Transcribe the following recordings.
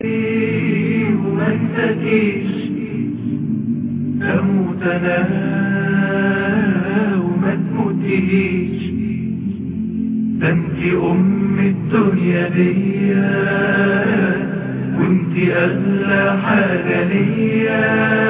وما انتكيش تموتنا وما تموتيش ده انت ام الدنيا دي وانت اغلى حاجة ليا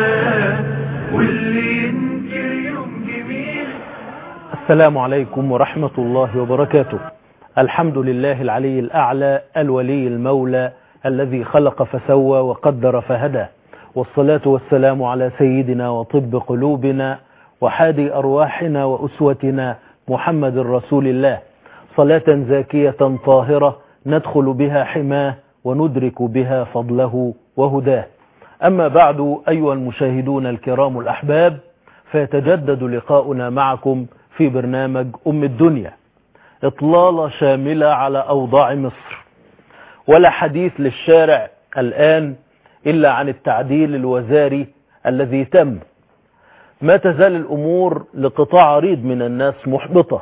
واللي ينكر يوم جميل السلام عليكم ورحمة الله وبركاته الحمد لله العلي الأعلى الولي المولى الذي خلق فسوى وقدر فهدى والصلاة والسلام على سيدنا وطب قلوبنا وحادي أرواحنا وأسوتنا محمد رسول الله صلاة زاكية طاهرة ندخل بها حماه وندرك بها فضله وهداه أما بعد أيها المشاهدون الكرام الأحباب فيتجدد لقاؤنا معكم في برنامج أم الدنيا إطلالة شاملة على أوضاع مصر ولا حديث للشارع الآن إلا عن التعديل الوزاري الذي تم ما تزال الأمور لقطاع عريض من الناس محبطة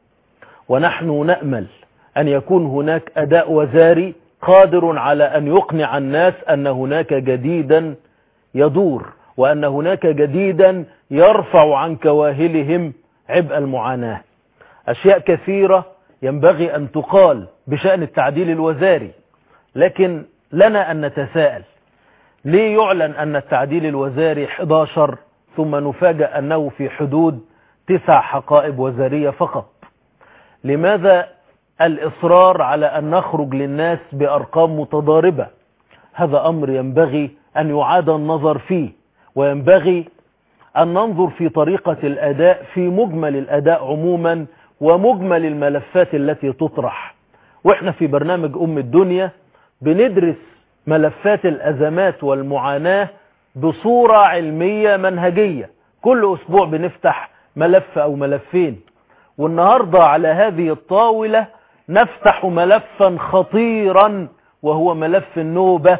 ونحن نأمل أن يكون هناك أداء وزاري قادر على أن يقنع الناس أن هناك جديدا يدور وأن هناك جديدا يرفع عن كواهلهم عبء المعاناة أشياء كثيرة ينبغي أن تقال بشأن التعديل الوزاري لكن لنا أن نتساءل ليه يعلن أن التعديل الوزاري 11 ثم نفاجأ أنه في حدود تسع حقائب وزارية فقط لماذا الإصرار على أن نخرج للناس بأرقام متضاربة هذا أمر ينبغي أن يعاد النظر فيه وينبغي أن ننظر في طريقة الأداء في مجمل الأداء عموما ومجمل الملفات التي تطرح وإحنا في برنامج أم الدنيا بندرس ملفات الأزمات والمعاناة بصورة علمية منهجية كل أسبوع بنفتح ملف أو ملفين والنهاردة على هذه الطاولة نفتح ملفا خطيرا وهو ملف النوبة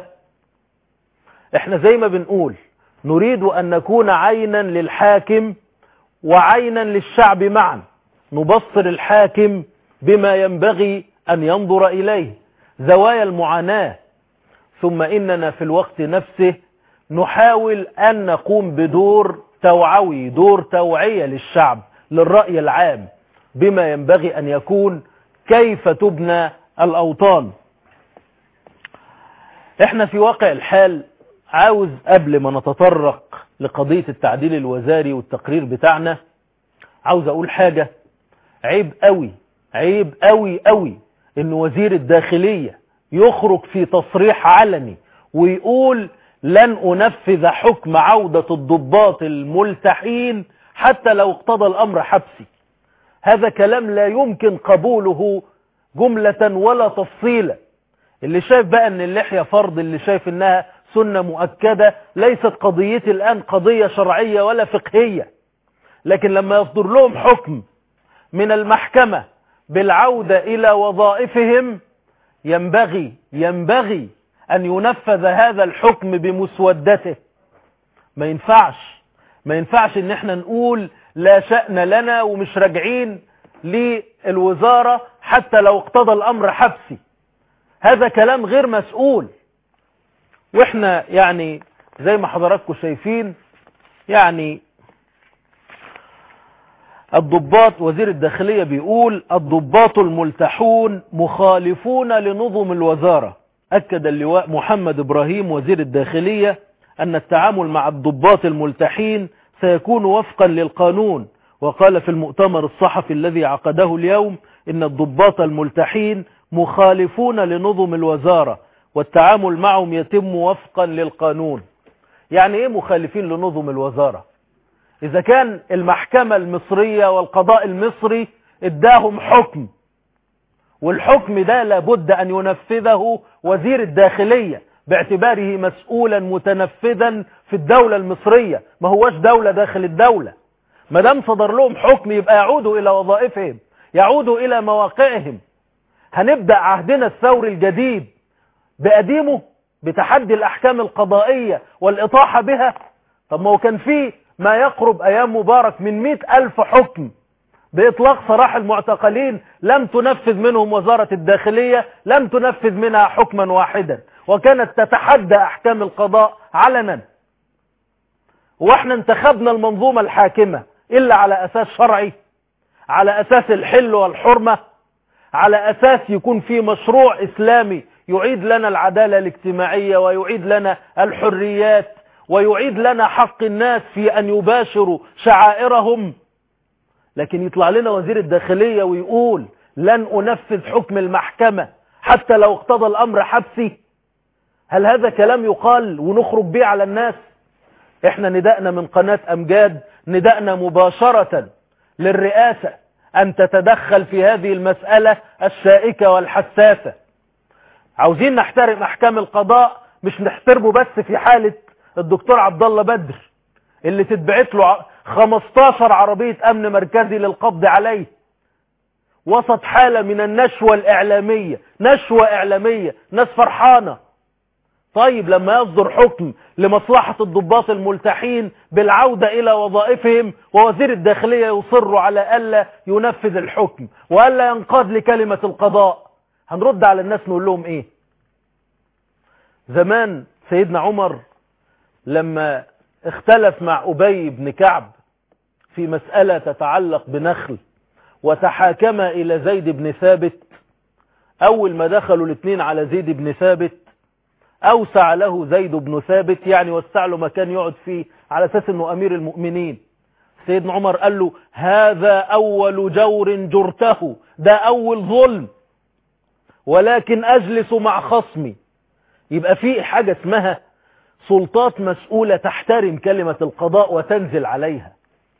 احنا زي ما بنقول نريد أن نكون عينا للحاكم وعينا للشعب معا نبصر الحاكم بما ينبغي أن ينظر إليه زوايا المعاناة ثم إننا في الوقت نفسه نحاول أن نقوم بدور توعوي دور توعية للشعب للرأي العام بما ينبغي أن يكون كيف تبنى الأوطان احنا في واقع الحال عاوز قبل ما نتطرق لقضية التعديل الوزاري والتقرير بتاعنا عاوز اقول حاجة عيب قوي عيب قوي قوي ان وزير الداخلية يخرج في تصريح علني ويقول لن انفذ حكم عودة الضباط الملتحين حتى لو اقتضى الامر حبسي هذا كلام لا يمكن قبوله جملة ولا تفصيلا اللي شايف بقى ان اللحية فرض اللي شايف انها سنة مؤكدة ليست قضيتي الآن قضية شرعية ولا فقهية لكن لما يصدر لهم حكم من المحكمة بالعودة إلى وظائفهم ينبغي ينبغي أن ينفذ هذا الحكم بمسودته ما ينفعش ما ينفعش ان احنا نقول لا شأن لنا ومش راجعين للوزارة حتى لو اقتضى الأمر حبسي هذا كلام غير مسؤول واحنا يعني زي ما حضراتكم شايفين يعني الضباط وزير الداخلية بيقول الضباط الملتحون مخالفون لنظم الوزارة أكد اللواء محمد إبراهيم وزير الداخلية أن التعامل مع الضباط الملتحين سيكون وفقا للقانون وقال في المؤتمر الصحفي الذي عقده اليوم إن الضباط الملتحين مخالفون لنظم الوزارة والتعامل معهم يتم وفقا للقانون يعني ايه مخالفين لنظم الوزارة اذا كان المحكمة المصرية والقضاء المصري اداهم حكم والحكم ده لابد ان ينفذه وزير الداخلية باعتباره مسؤولا متنفذا في الدولة المصرية ما هوش دولة داخل الدولة ما دام صدر لهم حكم يبقى يعودوا الى وظائفهم يعودوا الى مواقعهم هنبدأ عهدنا الثوري الجديد بقديمه بتحدي الأحكام القضائية والإطاحة بها طب ما هو كان فيه ما يقرب أيام مبارك من مئة ألف حكم بإطلاق سراح المعتقلين لم تنفذ منهم وزارة الداخلية لم تنفذ منها حكما واحدا وكانت تتحدى أحكام القضاء علنا واحنا انتخبنا المنظومة الحاكمة إلا على أساس شرعي على أساس الحل والحرمة على أساس يكون في مشروع إسلامي يعيد لنا العدالة الاجتماعية ويعيد لنا الحريات ويعيد لنا حق الناس في أن يباشروا شعائرهم لكن يطلع لنا وزير الداخلية ويقول لن أنفذ حكم المحكمة حتى لو اقتضى الأمر حبسي هل هذا كلام يقال ونخرج به على الناس احنا ندأنا من قناة أمجاد ندأنا مباشرة للرئاسة أن تتدخل في هذه المسألة الشائكة والحساسة عاوزين نحترم أحكام القضاء مش نحترمه بس في حالة الدكتور عبد الله بدر اللي تتبعت له 15 عربية أمن مركزي للقبض عليه وسط حالة من النشوة الإعلامية نشوة إعلامية ناس فرحانة طيب لما يصدر حكم لمصلحة الضباط الملتحين بالعودة إلى وظائفهم ووزير الداخلية يصر على ألا ينفذ الحكم وألا ينقاد لكلمة القضاء هنرد على الناس نقول لهم إيه زمان سيدنا عمر لما اختلف مع أبي بن كعب في مسألة تتعلق بنخل وتحاكم إلى زيد بن ثابت أول ما دخلوا الاثنين على زيد بن ثابت أوسع له زيد بن ثابت يعني وسع له مكان يقعد فيه على أساس أنه أمير المؤمنين سيدنا عمر قال له هذا أول جور جرته ده أول ظلم ولكن أجلس مع خصمي يبقى في حاجة اسمها سلطات مسؤولة تحترم كلمة القضاء وتنزل عليها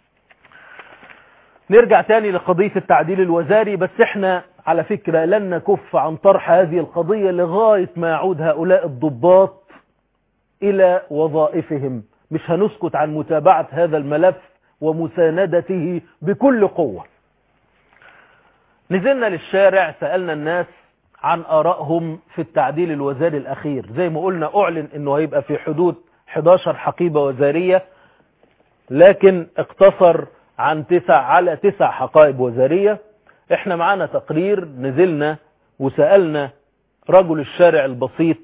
نرجع تاني لقضية التعديل الوزاري بس احنا على فكرة لن نكف عن طرح هذه القضية لغاية ما يعود هؤلاء الضباط إلى وظائفهم مش هنسكت عن متابعة هذا الملف ومساندته بكل قوة نزلنا للشارع سألنا الناس عن آرائهم في التعديل الوزاري الأخير زي ما قلنا أعلن أنه هيبقى في حدود 11 حقيبة وزارية لكن اقتصر عن تسع على تسع حقائب وزارية احنا معانا تقرير نزلنا وسألنا رجل الشارع البسيط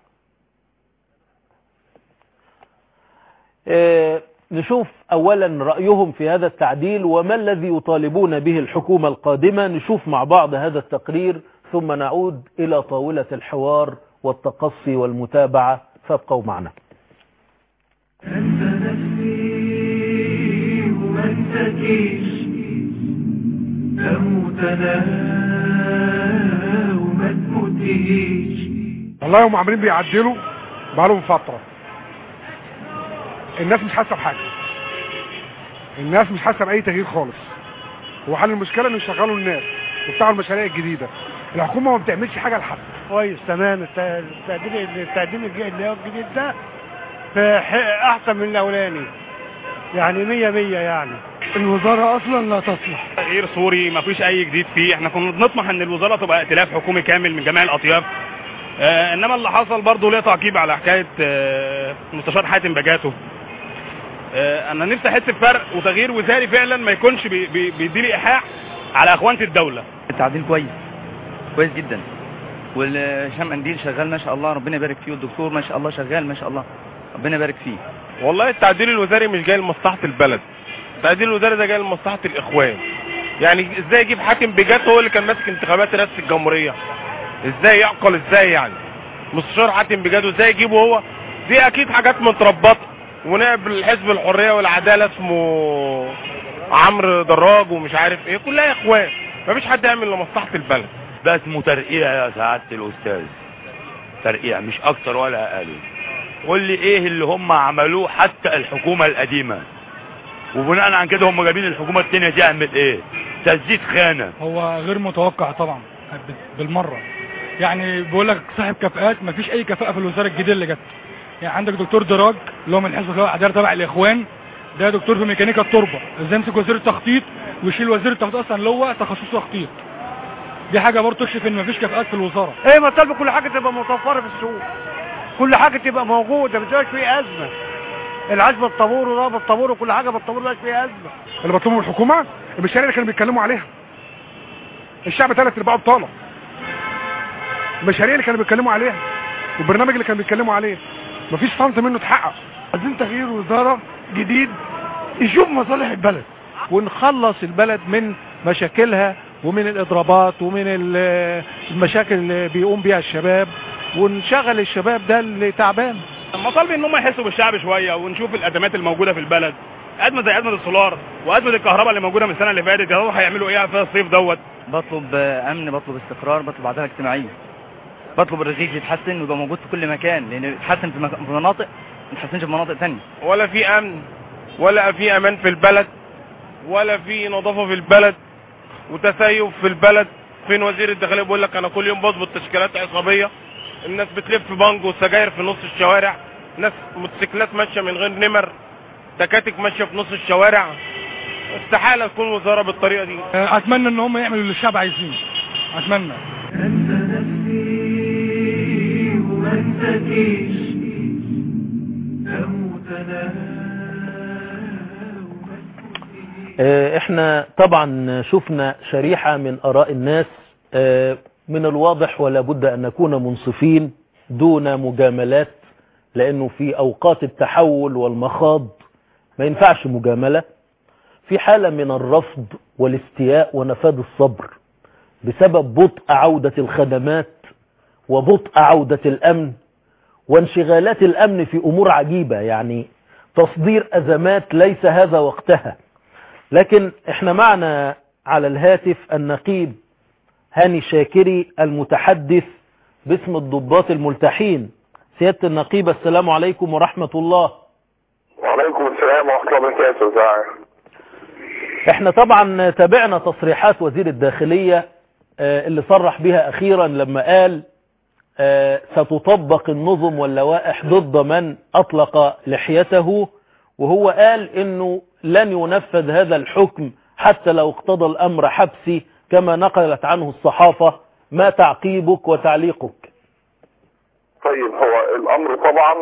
اه نشوف اولا رأيهم في هذا التعديل وما الذي يطالبون به الحكومة القادمة نشوف مع بعض هذا التقرير ثم نعود الى طاولة الحوار والتقصي والمتابعة فابقوا معنا أنت نفسي ومن تكيش تموتنا وما تموتيش والله هم عاملين بيعدلوا بقالهم فترة الناس مش حاسة بحاجة الناس مش حاسة بأي تغيير خالص هو حل المشكلة انه يشغلوا الناس وبتاعوا المشاريع الجديدة الحكومة ما بتعملش حاجة لحد كويس تمام الت- التقديم التقديم الج- اللي هو الجديد ده في ح- احسن من الاولاني يعني مية مية يعني الوزارة اصلا لا تصلح تغيير سوري ما فيش اي جديد فيه احنا كنا بنطمح ان الوزاره تبقى ائتلاف حكومي كامل من جميع الاطياف آه انما اللي حصل برضه ليه تعقيب على حكايه آه مستشار حاتم بجاته آه انا نفسي احس بفرق وتغيير وزاري فعلا ما يكونش بي بي بيديلي ايحاء على اخوانه الدوله التعديل كويس كويس جدا والهشام قنديل شغال ما شاء الله ربنا يبارك فيه والدكتور ما شاء الله شغال ما شاء الله ربنا يبارك فيه والله التعديل الوزاري مش جاي لمصلحة البلد التعديل الوزاري ده جاي لمصلحة الإخوان يعني ازاي يجيب حاكم بجد هو اللي كان ماسك انتخابات رئاسة الجمهورية ازاي يعقل ازاي يعني مستشار حاتم بجد ازاي يجيبه هو دي اكيد حاجات متربطة ونائب الحزب الحرية والعدالة اسمه عمرو دراج ومش عارف ايه كلها اخوان مفيش حد يعمل لمصلحة البلد ده اسمه ترقيع يا سعادة الأستاذ ترقيع مش أكتر ولا أقل قول لي إيه اللي هم عملوه حتى الحكومة القديمة وبناء عن كده هم جايبين الحكومة التانية تعمل إيه تسديد خانة هو غير متوقع طبعا بالمره يعني بيقول لك صاحب كفاءات ما فيش اي كفاءه في الوزاره الجديده اللي جت يعني عندك دكتور دراج اللي هو من حزب العداله تبع الاخوان ده دكتور في ميكانيكا التربه ازاي يمسك وزير التخطيط ويشيل وزير التخطيط اصلا اللي هو تخصصه تخطيط دي حاجه برضه تكشف ان ما فيش كفاءات في الوزاره ايه ما طالب كل حاجة تبقى متوفرة في السوق كل حاجة تبقى موجودة ما تبقاش فيه أزمة العيش بالطابور وده بالطابور وكل حاجة بالطابور ما فيه أزمة اللي بطلبه من الحكومة المشاريع اللي كانوا بيتكلموا عليها الشعب ثلاث ارباعه بطالة المشاريع اللي كانوا بيتكلموا عليها والبرنامج اللي كانوا بيتكلموا عليه مفيش سنت منه اتحقق عايزين تغيير وزاره جديد يشوف مصالح البلد ونخلص البلد من مشاكلها ومن الاضرابات ومن ال- المشاكل اللي بيقوم بيها الشباب ونشغل الشباب ده اللي تعبان مطالبي ان هم يحسوا بالشعب شويه ونشوف الازمات الموجوده في البلد ازمه زي ازمه السولار وازمه الكهرباء اللي موجوده من السنه اللي فاتت يا ترى هيعملوا ايه في الصيف دوت بطلب آه، امن بطلب استقرار بطلب عداله اجتماعيه بطلب الرغيف يتحسن ويبقى موجود في كل مكان لان يتحسن في مك- في مناطق ما يتحسنش في مناطق ثانيه ولا في امن ولا في امان في البلد ولا في نظافه في البلد وتسيب في البلد فين وزير الداخليه بيقول لك انا كل يوم بظبط تشكيلات عصابيه الناس بتلف بانج وسجاير في نص الشوارع ناس موتوسيكلات ماشيه من غير نمر تكاتك ماشيه في نص الشوارع استحاله تكون وزاره بالطريقه دي آه، اتمنى ان هم يعملوا اللي الشعب عايزينه اتمنى أنت نفسي وما انتكيش أموت أنا آه، احنا طبعا شفنا شريحة من اراء الناس آه، من الواضح ولا بد ان نكون منصفين دون مجاملات لانه في اوقات التحول والمخاض ما ينفعش مجاملة في حالة من الرفض والاستياء ونفاذ الصبر بسبب بطء عودة الخدمات وبطء عودة الامن وانشغالات الامن في امور عجيبة يعني تصدير ازمات ليس هذا وقتها لكن احنا معنا على الهاتف النقيب هاني شاكري المتحدث باسم الضباط الملتحين سيادة النقيب السلام عليكم ورحمة الله وعليكم السلام ورحمة الله وبركاته ازيك احنا طبعا تابعنا تصريحات وزير الداخلية آه، اللي صرح بها اخيرا لما قال آه، ستطبق النظم واللوائح ضد من اطلق لحيته وهو قال انه لن ينفذ هذا الحكم حتى لو اقتضى الامر حبسي كما نقلت عنه الصحافة ما تعقيبك وتعليقك طيب هو الامر طبعا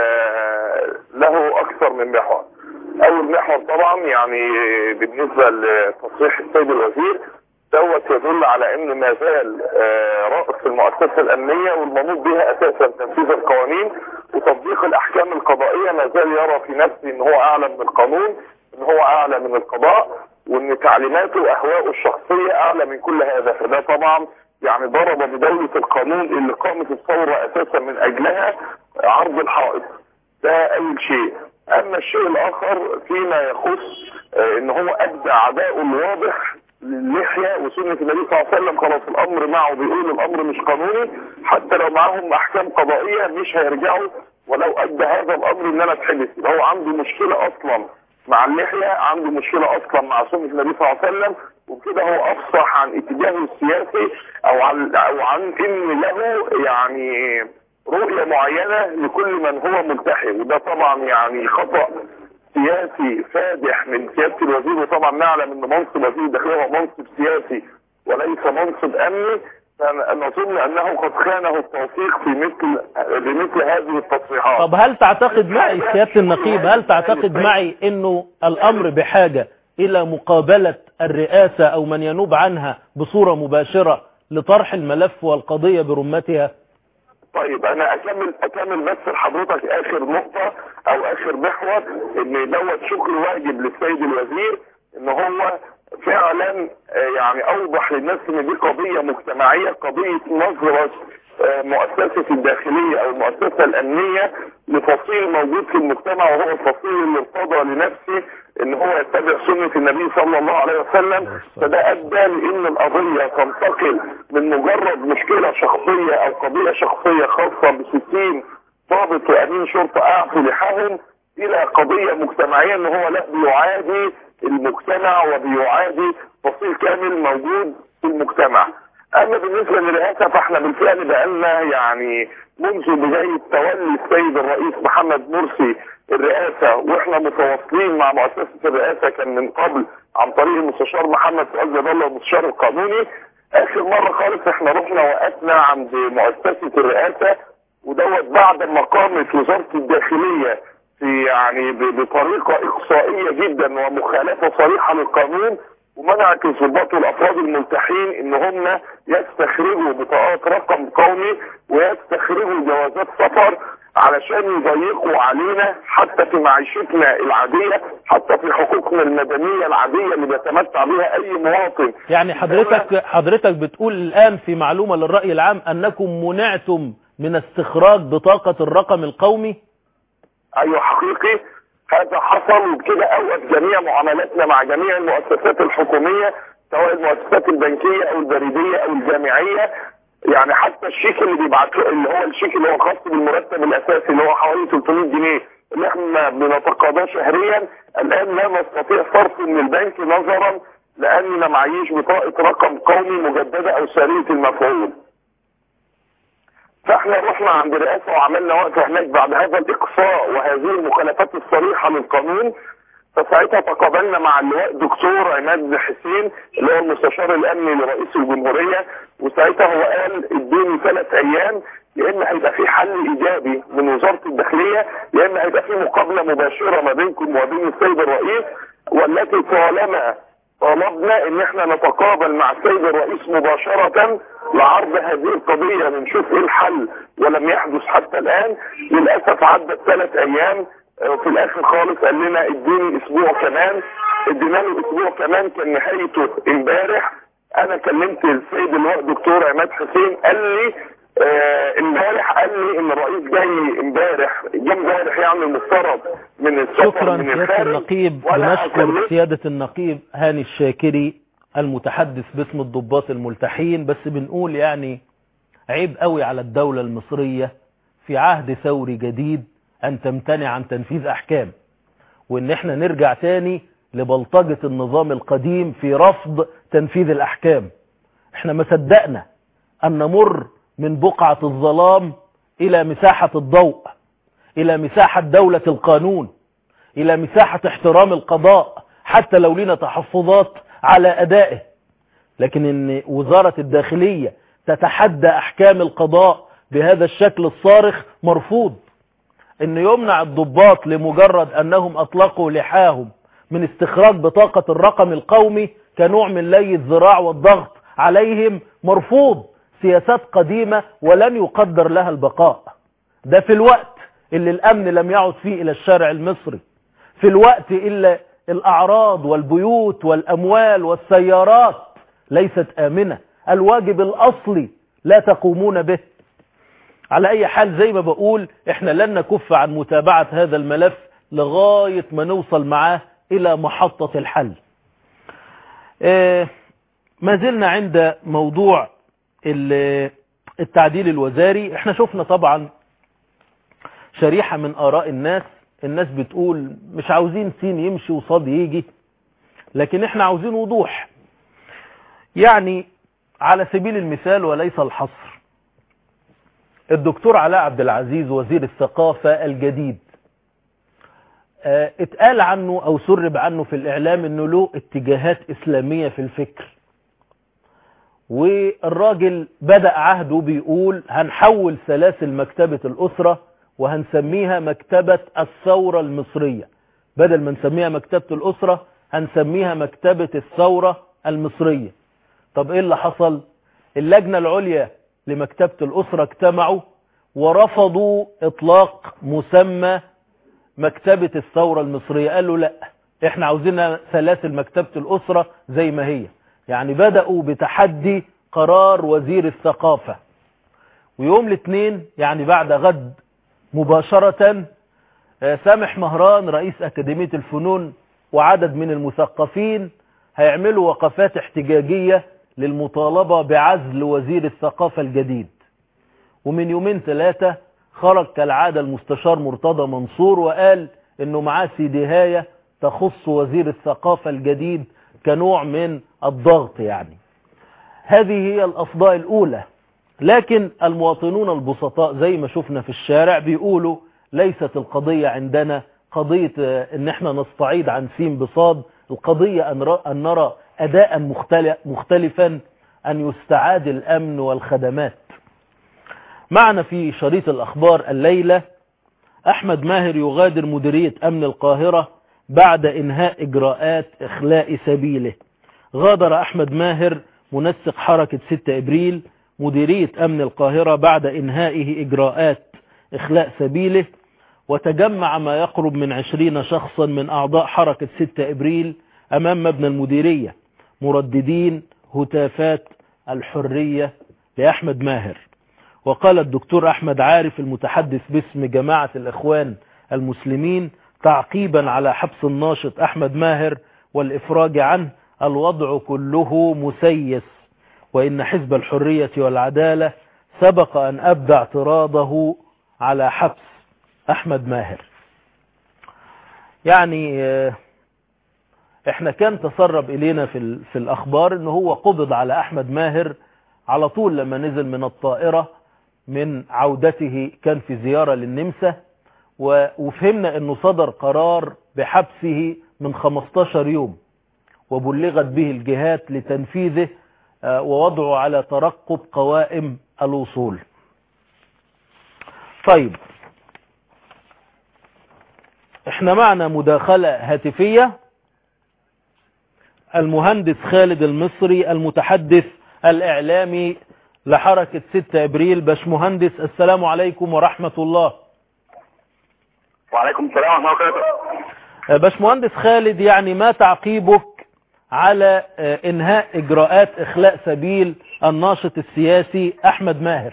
آه، له اكثر من محور اول محور طبعا يعني بالنسبة لتصريح السيد الوزير دوت يدل على ان ما زال آه، رأس المؤسسة الامنية والمنوط بها اساسا تنفيذ القوانين وتطبيق الاحكام القضائية ما زال يرى في نفسه ان هو اعلى من القانون ان هو اعلى من القضاء وان تعليماته واهواءه الشخصية اعلى من كل هذا فده طبعا يعني ضرب بدولة القانون اللي قامت الثورة اساسا من اجلها عرض الحائط ده اول شيء اما الشيء الاخر فيما يخص آه، ان هو ابدى عداؤه الواضح للحية وسنة النبي صلى الله عليه وسلم خلاص الامر معه بيقول الامر مش قانوني حتى لو معاهم احكام قضائية مش هيرجعوا ولو ادى هذا الامر ان انا اتحبس يبقى هو عنده مشكلة اصلا مع اللحية عنده مشكلة اصلا مع سنة النبي صلى الله عليه وسلم وكده هو افصح عن اتجاهه السياسي او عن او عن ان له يعني رؤية معينة لكل من هو ملتحي وده طبعا يعني خطأ سياسي فادح من سيادة الوزير وطبعا نعلم ان منصب وزير الداخلية هو منصب سياسي وليس منصب امني فنظن انه قد خانه التوفيق في مثل بمثل هذه التصريحات طب هل تعتقد معي سيادة النقيب هل تعتقد معي انه الامر بحاجة الى مقابلة الرئاسة او من ينوب عنها بصورة مباشرة لطرح الملف والقضية برمتها طيب انا اكمل اكمل بس لحضرتك اخر نقطة او اخر محور ان دوت شكر واجب للسيد الوزير ان هو فعلا آه، يعني اوضح للناس ان دي قضية مجتمعية قضية نظرة آه، مؤسسة الداخلية او المؤسسة الامنية لفصيل موجود في المجتمع وهو الفصيل اللي ارتضى لنفسه ان هو يتبع سنة النبي صلى الله عليه وسلم فده ادى لان القضية تنتقل من مجرد مشكلة شخصية او قضية شخصية خاصة بستين ضابط وامين شرطة اعفوا لحاهم الى قضية مجتمعية ان هو لا بيعادي المجتمع وبيعادي فصيل كامل موجود في المجتمع اما بالنسبة للرئاسة فاحنا بالفعل بقالنا يعني منذ بداية تولي السيد الرئيس محمد مرسي الرئاسة واحنا متواصلين مع مؤسسة الرئاسة كان من قبل عن طريق المستشار محمد فؤاد جلال الله المستشار القانوني اخر مرة خالص احنا رحنا وقفنا عند مؤسسة الرئاسة ودوت بعد ما قامت وزارة الداخلية في يعني ب- بطريقة اقصائية جدا ومخالفة صريحة للقانون ومنعت الضباط والافراد الملتحين ان هم يستخرجوا بطاقات رقم قومي ويستخرجوا جوازات سفر علشان يضيقوا علينا حتى في معيشتنا العادية حتى في حقوقنا المدنية العادية اللي بيتمتع بها اي مواطن يعني حضرتك حضرتك بتقول الآن في معلومة للرأي العام أنكم منعتم من استخراج بطاقة الرقم القومي ايوه حقيقي هذا حصل وبكده اوقف جميع معاملاتنا مع جميع المؤسسات الحكومية سواء المؤسسات البنكية او البريدية او الجامعية يعني حتى الشيك اللي بيبعته اللي هو الشيك اللي هو خاص بالمرتب الاساسي اللي هو حوالي 300 جنيه اللي احنا بنتقاضاه شهريا الان لا نستطيع صرفه من البنك نظرا لاني ما معيش بطاقه رقم قومي مجدده او ساريه المفعول. فاحنا رحنا عند الرئاسه وعملنا وقفه هناك بعد هذا الاقصاء وهذه المخالفات الصريحه للقانون فساعتها تقابلنا مع اللواء دكتور عماد حسين اللي هو المستشار الامني لرئيس الجمهوريه وساعتها هو قال اديني ثلاث ايام يا اما هيبقى في حل ايجابي من وزاره الداخليه يا اما هيبقى في مقابله مباشره ما بينكم وبين السيد الرئيس والتي طالما طلبنا ان احنا نتقابل مع السيد الرئيس مباشره لعرض هذه القضيه ونشوف ايه الحل ولم يحدث حتى الان للاسف عدت ثلاث ايام وفي الاخر خالص قال لنا اديني اسبوع كمان ادينا له اسبوع كمان كان نهايته امبارح انا كلمت السيد اللواء دكتور عماد حسين قال لي آه، امبارح قال لي ان الرئيس جاي امبارح جه امبارح يعني المفترض من السفر شكرا من سيادة الخارج النقيب ولا بنشكر أكلمه. سيادة النقيب هاني الشاكري المتحدث باسم الضباط الملتحين بس بنقول يعني عيب قوي على الدولة المصرية في عهد ثوري جديد ان تمتنع عن تنفيذ احكام وان احنا نرجع تاني لبلطجة النظام القديم في رفض تنفيذ الاحكام احنا ما صدقنا ان نمر من بقعة الظلام الى مساحة الضوء الى مساحة دولة القانون الى مساحة احترام القضاء حتى لو لنا تحفظات على ادائه لكن ان وزارة الداخلية تتحدى احكام القضاء بهذا الشكل الصارخ مرفوض ان يمنع الضباط لمجرد انهم اطلقوا لحاهم من استخراج بطاقة الرقم القومي كنوع من لي الذراع والضغط عليهم مرفوض سياسات قديمة ولن يقدر لها البقاء ده في الوقت اللي الامن لم يعد فيه الى الشارع المصري في الوقت اللي الاعراض والبيوت والاموال والسيارات ليست امنة الواجب الاصلي لا تقومون به على اي حال زي ما بقول احنا لن نكف عن متابعة هذا الملف لغاية ما نوصل معاه الى محطة الحل اه ما زلنا عند موضوع ال- التعديل الوزاري احنا شفنا طبعا شريحة من اراء الناس الناس بتقول مش عاوزين سين يمشي وصاد يجي لكن احنا عاوزين وضوح يعني على سبيل المثال وليس الحصر الدكتور علاء عبد العزيز وزير الثقافة الجديد اه اتقال عنه او سرب عنه في الاعلام انه له اتجاهات اسلامية في الفكر والراجل بدأ عهده بيقول هنحول سلاسل مكتبة الأسرة وهنسميها مكتبة الثورة المصرية بدل ما نسميها مكتبة الأسرة هنسميها مكتبة الثورة المصرية طب ايه اللي حصل اللجنة العليا لمكتبة الأسرة اجتمعوا ورفضوا اطلاق مسمى مكتبة الثورة المصرية قالوا لا احنا عاوزينها سلاسل مكتبة الأسرة زي ما هي يعني بدأوا بتحدي قرار وزير الثقافة ويوم الاثنين يعني بعد غد مباشرة آه، سامح مهران رئيس أكاديمية الفنون وعدد من المثقفين هيعملوا وقفات احتجاجية للمطالبة بعزل وزير الثقافة الجديد ومن يومين ثلاثة خرج كالعادة المستشار مرتضى منصور وقال انه معاه سيديهاية تخص وزير الثقافة الجديد كنوع من الضغط يعني هذه هي الأفضاء الأولى لكن المواطنون البسطاء زي ما شفنا في الشارع بيقولوا ليست القضية عندنا قضية آه، ان احنا نستعيد عن سين بصاد القضية أن ر- أن نرى أداء مختلف مختلفا أن يستعاد الأمن والخدمات معنا في شريط الأخبار الليلة أحمد ماهر يغادر مديرية أمن القاهرة بعد إنهاء إجراءات إخلاء سبيله غادر أحمد ماهر منسق حركة 6 إبريل مديرية أمن القاهرة بعد إنهائه إجراءات إخلاء سبيله وتجمع ما يقرب من عشرين شخصا من أعضاء حركة 6 إبريل أمام مبنى المديرية مرددين هتافات الحرية لأحمد ماهر وقال الدكتور أحمد عارف المتحدث باسم جماعة الإخوان المسلمين تعقيبا على حبس الناشط أحمد ماهر والإفراج عنه الوضع كله مسيس وإن حزب الحرية والعدالة سبق أن أبدى اعتراضه على حبس أحمد ماهر يعني احنا كان تسرب إلينا في, في الأخبار أنه هو قبض على أحمد ماهر على طول لما نزل من الطائرة من عودته كان في زيارة للنمسا وفهمنا أنه صدر قرار بحبسه من 15 يوم وبلغت به الجهات لتنفيذه ووضعه على ترقب قوائم الوصول طيب احنا معنا مداخلة هاتفية المهندس خالد المصري المتحدث الإعلامي لحركة 6 أبريل باشمهندس السلام عليكم ورحمة الله وعليكم السلام ورحمة الله وبركاته باشمهندس خالد يعني ما تعقيبك على انهاء اجراءات اخلاء سبيل الناشط السياسي احمد ماهر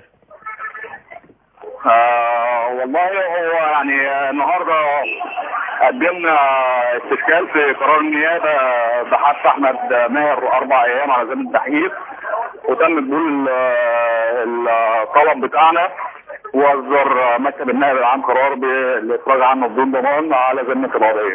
آه والله هو يعني النهارده قدمنا استشكال في قرار النيابه بحث احمد ماهر اربع ايام على ذمه التحقيق وتم قبول الطلب بتاعنا واصدر مكتب النائب العام قرار بالافراج عنه بدون ضمان على ذمه القضيه.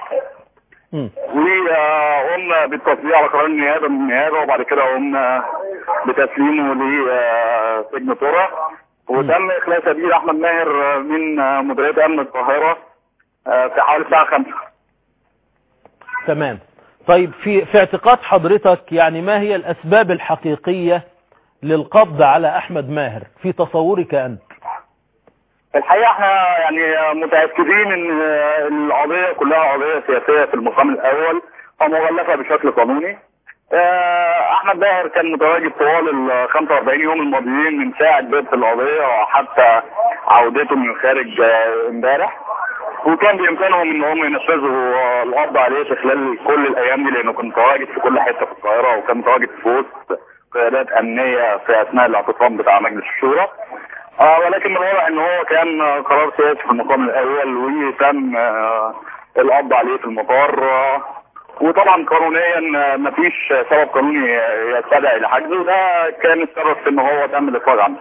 وقمنا بالتصديق على قرار النيابه من النيابه وبعد كده قمنا بتسليمه لسجن ترى وتم اخلاء سبيل احمد ماهر من مديريه امن القاهره في حوالي الساعه 5 تمام طيب في في اعتقاد حضرتك يعني ما هي الاسباب الحقيقيه للقبض على احمد ماهر في تصورك انت الحقيقه احنا يعني متاكدين ان القضيه كلها قضيه سياسيه في المقام الاول ومغلفه بشكل قانوني احمد باهر كان متواجد طوال ال 45 يوم الماضيين من ساعه بدء القضيه وحتى عودته من الخارج امبارح وكان بامكانهم ان هم ينفذوا القبض عليه في خلال كل الايام دي لانه كان متواجد في كل حته في القاهره وكان متواجد في وسط قيادات امنيه في اثناء الاعتصام بتاع مجلس الشورى آه ولكن من الواضح ان هو كان قرار سياسي في المقام الاول وتم آه القبض عليه في المطار آه وطبعا قانونيا مفيش سبب قانوني يستدعي لحجزه ده كان السبب في ان هو تم الافراج عنه.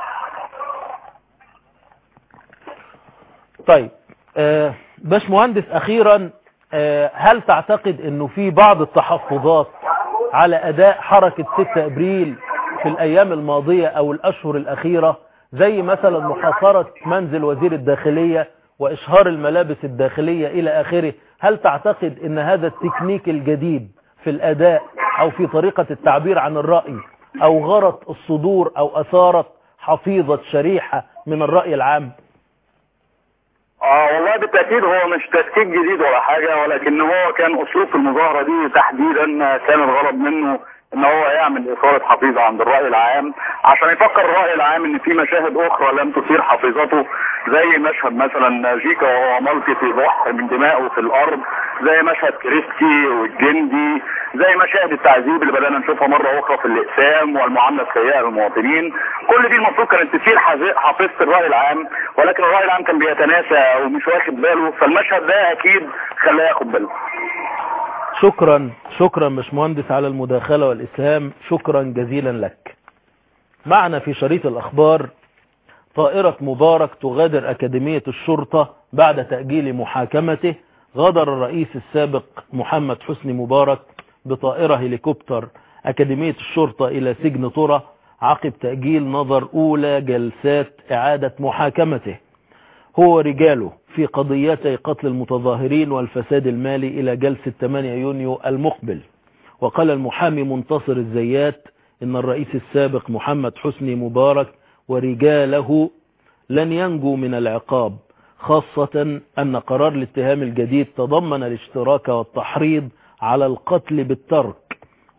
طيب آه باش مهندس اخيرا آه هل تعتقد انه في بعض التحفظات على اداء حركة 6 ابريل في الايام الماضية او الاشهر الاخيرة زي مثلا محاصرة منزل وزير الداخلية واشهار الملابس الداخلية الى اخره هل تعتقد ان هذا التكنيك الجديد في الاداء او في طريقة التعبير عن الرأي او غرت الصدور او اثارت حفيظة شريحة من الرأي العام اه والله بالتاكيد هو مش تكتيك جديد ولا حاجه ولكن هو كان اسلوب في المظاهره دي تحديدا كان الغرض منه ان هو يعمل اثاره حفيظه عند الراي العام عشان يفكر الراي العام ان في مشاهد اخرى لم تثير حفيظته زي مشهد مثلا جيكا وهو ملقي في بحر من دمائه في الارض زي مشهد كريستي والجندي زي مشاهد التعذيب اللي بدانا نشوفها مره اخرى في الاقسام والمعامله السيئه للمواطنين كل دي المفروض كانت تثير حفيظه الراي العام ولكن الراي العام كان بيتناسى ومش واخد باله فالمشهد ده اكيد خلاه ياخد باله شكرا شكرا باشمهندس على المداخلة والإسهام شكرا جزيلا لك معنا في شريط الأخبار طائرة مبارك تغادر أكاديمية الشرطة بعد تأجيل محاكمته غادر الرئيس السابق محمد حسني مبارك بطائرة هليكوبتر أكاديمية الشرطة إلى سجن طرة عقب تأجيل نظر أولى جلسات إعادة محاكمته هو رجاله في قضيتي قتل المتظاهرين والفساد المالي إلى جلسة 8 يونيو المقبل وقال المحامي منتصر الزيات إن الرئيس السابق محمد حسني مبارك ورجاله لن ينجوا من العقاب خاصة أن قرار الاتهام الجديد تضمن الاشتراك والتحريض على القتل بالترك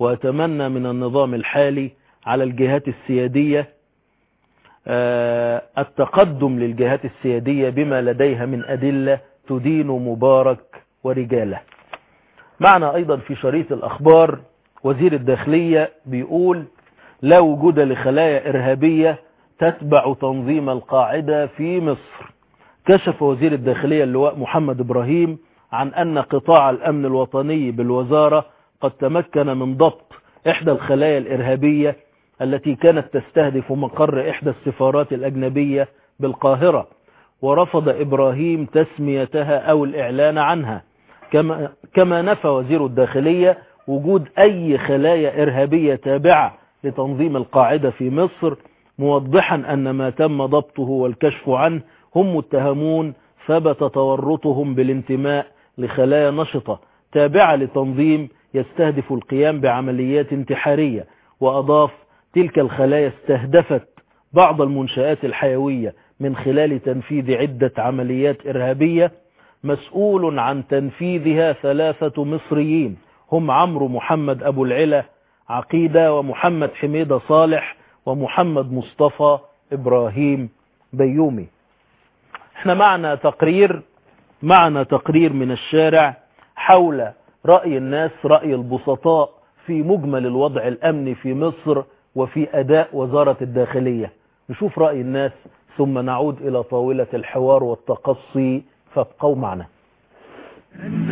وأتمنى من النظام الحالي على الجهات السيادية آه، التقدم للجهات السيادية بما لديها من أدلة تدين مبارك ورجاله معنا أيضا في شريط الأخبار وزير الداخلية بيقول لا وجود لخلايا إرهابية تتبع تنظيم القاعدة في مصر كشف وزير الداخلية اللواء محمد إبراهيم عن أن قطاع الأمن الوطني بالوزارة قد تمكن من ضبط إحدى الخلايا الإرهابية التي كانت تستهدف مقر إحدى السفارات الأجنبية بالقاهرة ورفض إبراهيم تسميتها أو الإعلان عنها كما, كما نفى وزير الداخلية وجود أي خلايا إرهابية تابعة لتنظيم القاعدة في مصر موضحا أن ما تم ضبطه والكشف عنه هم متهمون ثبت تورطهم بالانتماء لخلايا نشطة تابعة لتنظيم يستهدف القيام بعمليات انتحارية وأضاف تلك الخلايا استهدفت بعض المنشآت الحيوية من خلال تنفيذ عدة عمليات إرهابية مسؤول عن تنفيذها ثلاثة مصريين هم عمرو محمد أبو العلا عقيدة ومحمد حميدة صالح ومحمد مصطفى إبراهيم بيومي احنا معنا تقرير معنا تقرير من الشارع حول رأي الناس رأي البسطاء في مجمل الوضع الأمني في مصر وفي أداء وزارة الداخلية نشوف رأي الناس ثم نعود إلى طاولة الحوار والتقصي فابقوا معنا أنت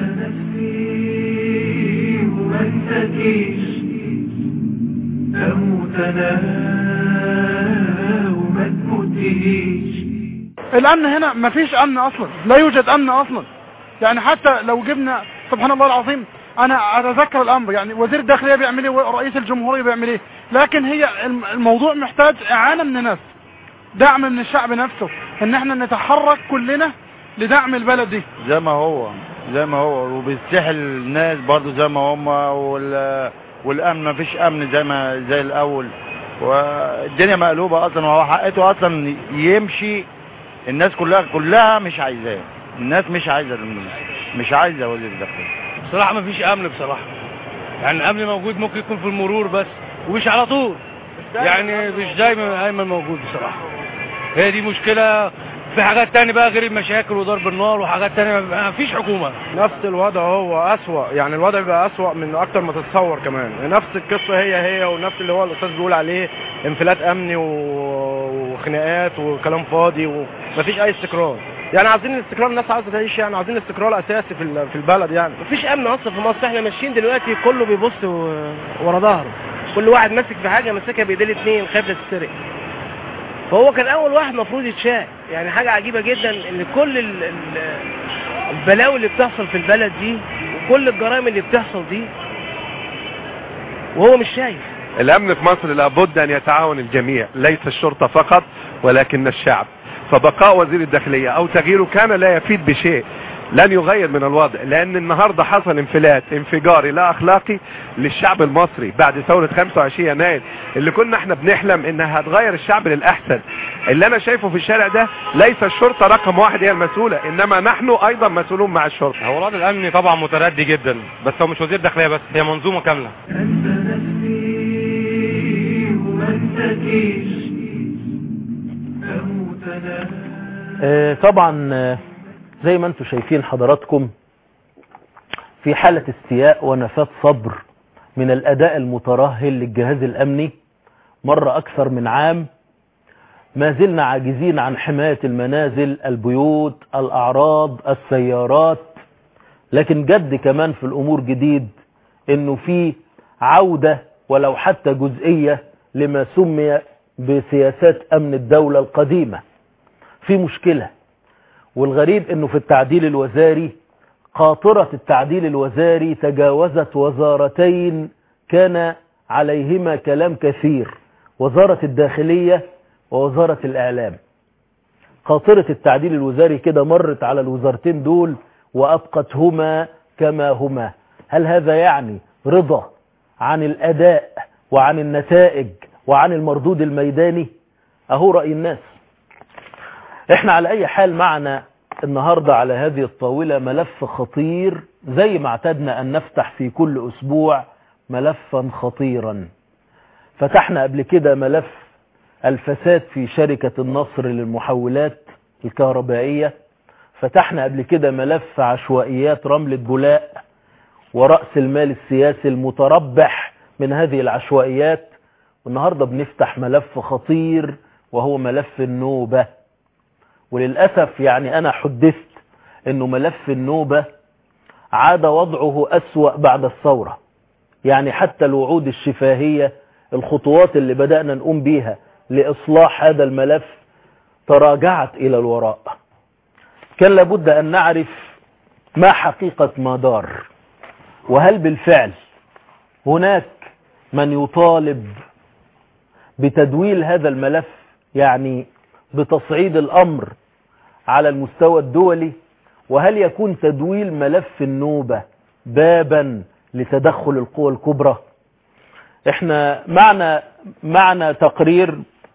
نفسي وما تجيش أموت أنا وما تموتيش الامن هنا مفيش امن اصلا لا يوجد امن اصلا يعني حتى لو جبنا سبحان الله العظيم انا اتذكر الامر يعني وزير الداخليه بيعمل ايه ورئيس الجمهوريه بيعمل ايه لكن هي الم- الموضوع محتاج اعانه من الناس دعم من الشعب نفسه ان احنا نتحرك كلنا لدعم البلد دي زي ما هو زي ما هو وبيستحل الناس برضو زي ما هم وال والامن مفيش امن زي ما زي الاول والدنيا مقلوبه اصلا وهو حقته اصلا يمشي الناس كلها كلها مش عايزاه الناس مش عايزه مش عايزه وزير الداخليه بصراحة ما فيش أمن بصراحة يعني الأمن موجود ممكن يكون في المرور بس ومش على طول يعني مش دايما دايما موجود بصراحة هي دي مشكلة في حاجات تانية بقى غير المشاكل وضرب النار وحاجات تانية ما فيش حكومة نفس الوضع هو أسوأ يعني الوضع بقى أسوأ من أكتر ما تتصور كمان نفس القصة هي هي ونفس اللي هو الأستاذ بيقول عليه انفلات أمني و- وخناقات وكلام فاضي ومفيش أي استقرار يعني عايزين الاستقرار الناس عايزة تعيش يعني عايزين استقرار أساسي في ال- في البلد يعني مفيش امن اصلا في مصر احنا ماشيين دلوقتي كله بيبص و- ورا ظهره كل واحد ماسك في حاجه ماسكها بايديه الاثنين خايف لا تتسرق فهو كان اول واحد المفروض يتشاء يعني حاجه عجيبه جدا ان كل ال- ال- البلاوي اللي بتحصل في البلد دي وكل الجرائم اللي بتحصل دي وهو مش شايف الامن في مصر لابد ان يتعاون الجميع ليس الشرطة فقط ولكن الشعب فبقاء وزير الداخلية او تغييره كان لا يفيد بشيء لن يغير من الوضع لان النهاردة حصل انفلات انفجاري لا اخلاقي للشعب المصري بعد ثورة 25 يناير اللي كنا احنا بنحلم انها هتغير الشعب للاحسن اللي انا شايفه في الشارع ده ليس الشرطة رقم واحد هي المسؤولة انما نحن ايضا مسؤولون مع الشرطة هو الوضع الامني طبعا متردي جدا بس هو مش وزير داخليه بس هي منظومه كامله أنت نفسي وما تجيش أموت أنا آه، طبعا آه، زي ما انتم شايفين حضراتكم في حالة استياء ونفاة صبر من الأداء المترهل للجهاز الأمني مر أكثر من عام ما زلنا عاجزين عن حماية المنازل البيوت الأعراض السيارات لكن جد كمان في الأمور جديد انه في عودة ولو حتى جزئية لما سمي بسياسات أمن الدولة القديمة في مشكلة والغريب انه في التعديل الوزاري قاطرة التعديل الوزاري تجاوزت وزارتين كان عليهما كلام كثير وزارة الداخلية ووزارة الإعلام قاطرة التعديل الوزاري كده مرت على الوزارتين دول وأبقتهما كما هما هل هذا يعني رضا عن الأداء وعن النتائج وعن المردود الميداني أهو رأي الناس احنا على اي حال معنا النهاردة على هذه الطاولة ملف خطير زي ما اعتدنا ان نفتح في كل اسبوع ملفا خطيرا فتحنا قبل كده ملف الفساد في شركة النصر للمحولات الكهربائية فتحنا قبل كده ملف عشوائيات رملة بولاء ورأس المال السياسي المتربح من هذه العشوائيات والنهاردة بنفتح ملف خطير وهو ملف النوبة وللأسف يعني أنا حدثت أنه ملف النوبة عاد وضعه أسوأ بعد الثورة يعني حتى الوعود الشفاهية الخطوات اللي بدأنا نقوم بيها لإصلاح هذا الملف تراجعت إلى الوراء كان لابد أن نعرف ما حقيقة ما دار وهل بالفعل هناك من يطالب بتدويل هذا الملف يعني بتصعيد الأمر على المستوى الدولي وهل يكون تدويل ملف النوبة بابا لتدخل القوى الكبرى احنا معنا معنا تقرير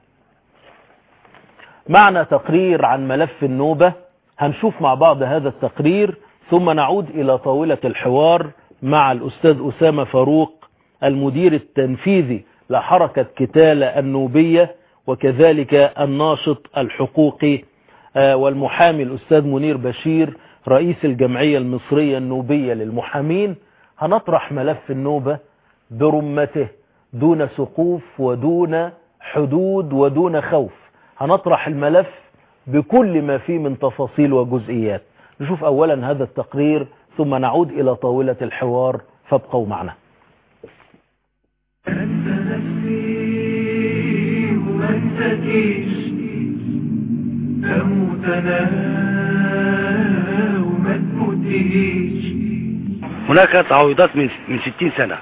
معنا تقرير عن ملف النوبة هنشوف مع بعض هذا التقرير ثم نعود إلى طاولة الحوار مع الأستاذ أسامة فاروق المدير التنفيذي لحركة كتالة النوبية وكذلك الناشط الحقوقي والمحامي الأستاذ منير بشير رئيس الجمعية المصرية النوبية للمحامين هنطرح ملف النوبة برمته دون سقوف ودون حدود ودون خوف هنطرح الملف بكل ما فيه من تفاصيل وجزئيات نشوف أولا هذا التقرير ثم نعود إلى طاولة الحوار فابقوا معنا أنت نفسي ومن تكيش تموت أنا وما تموتيش هناك تعويضات من من 60 سنة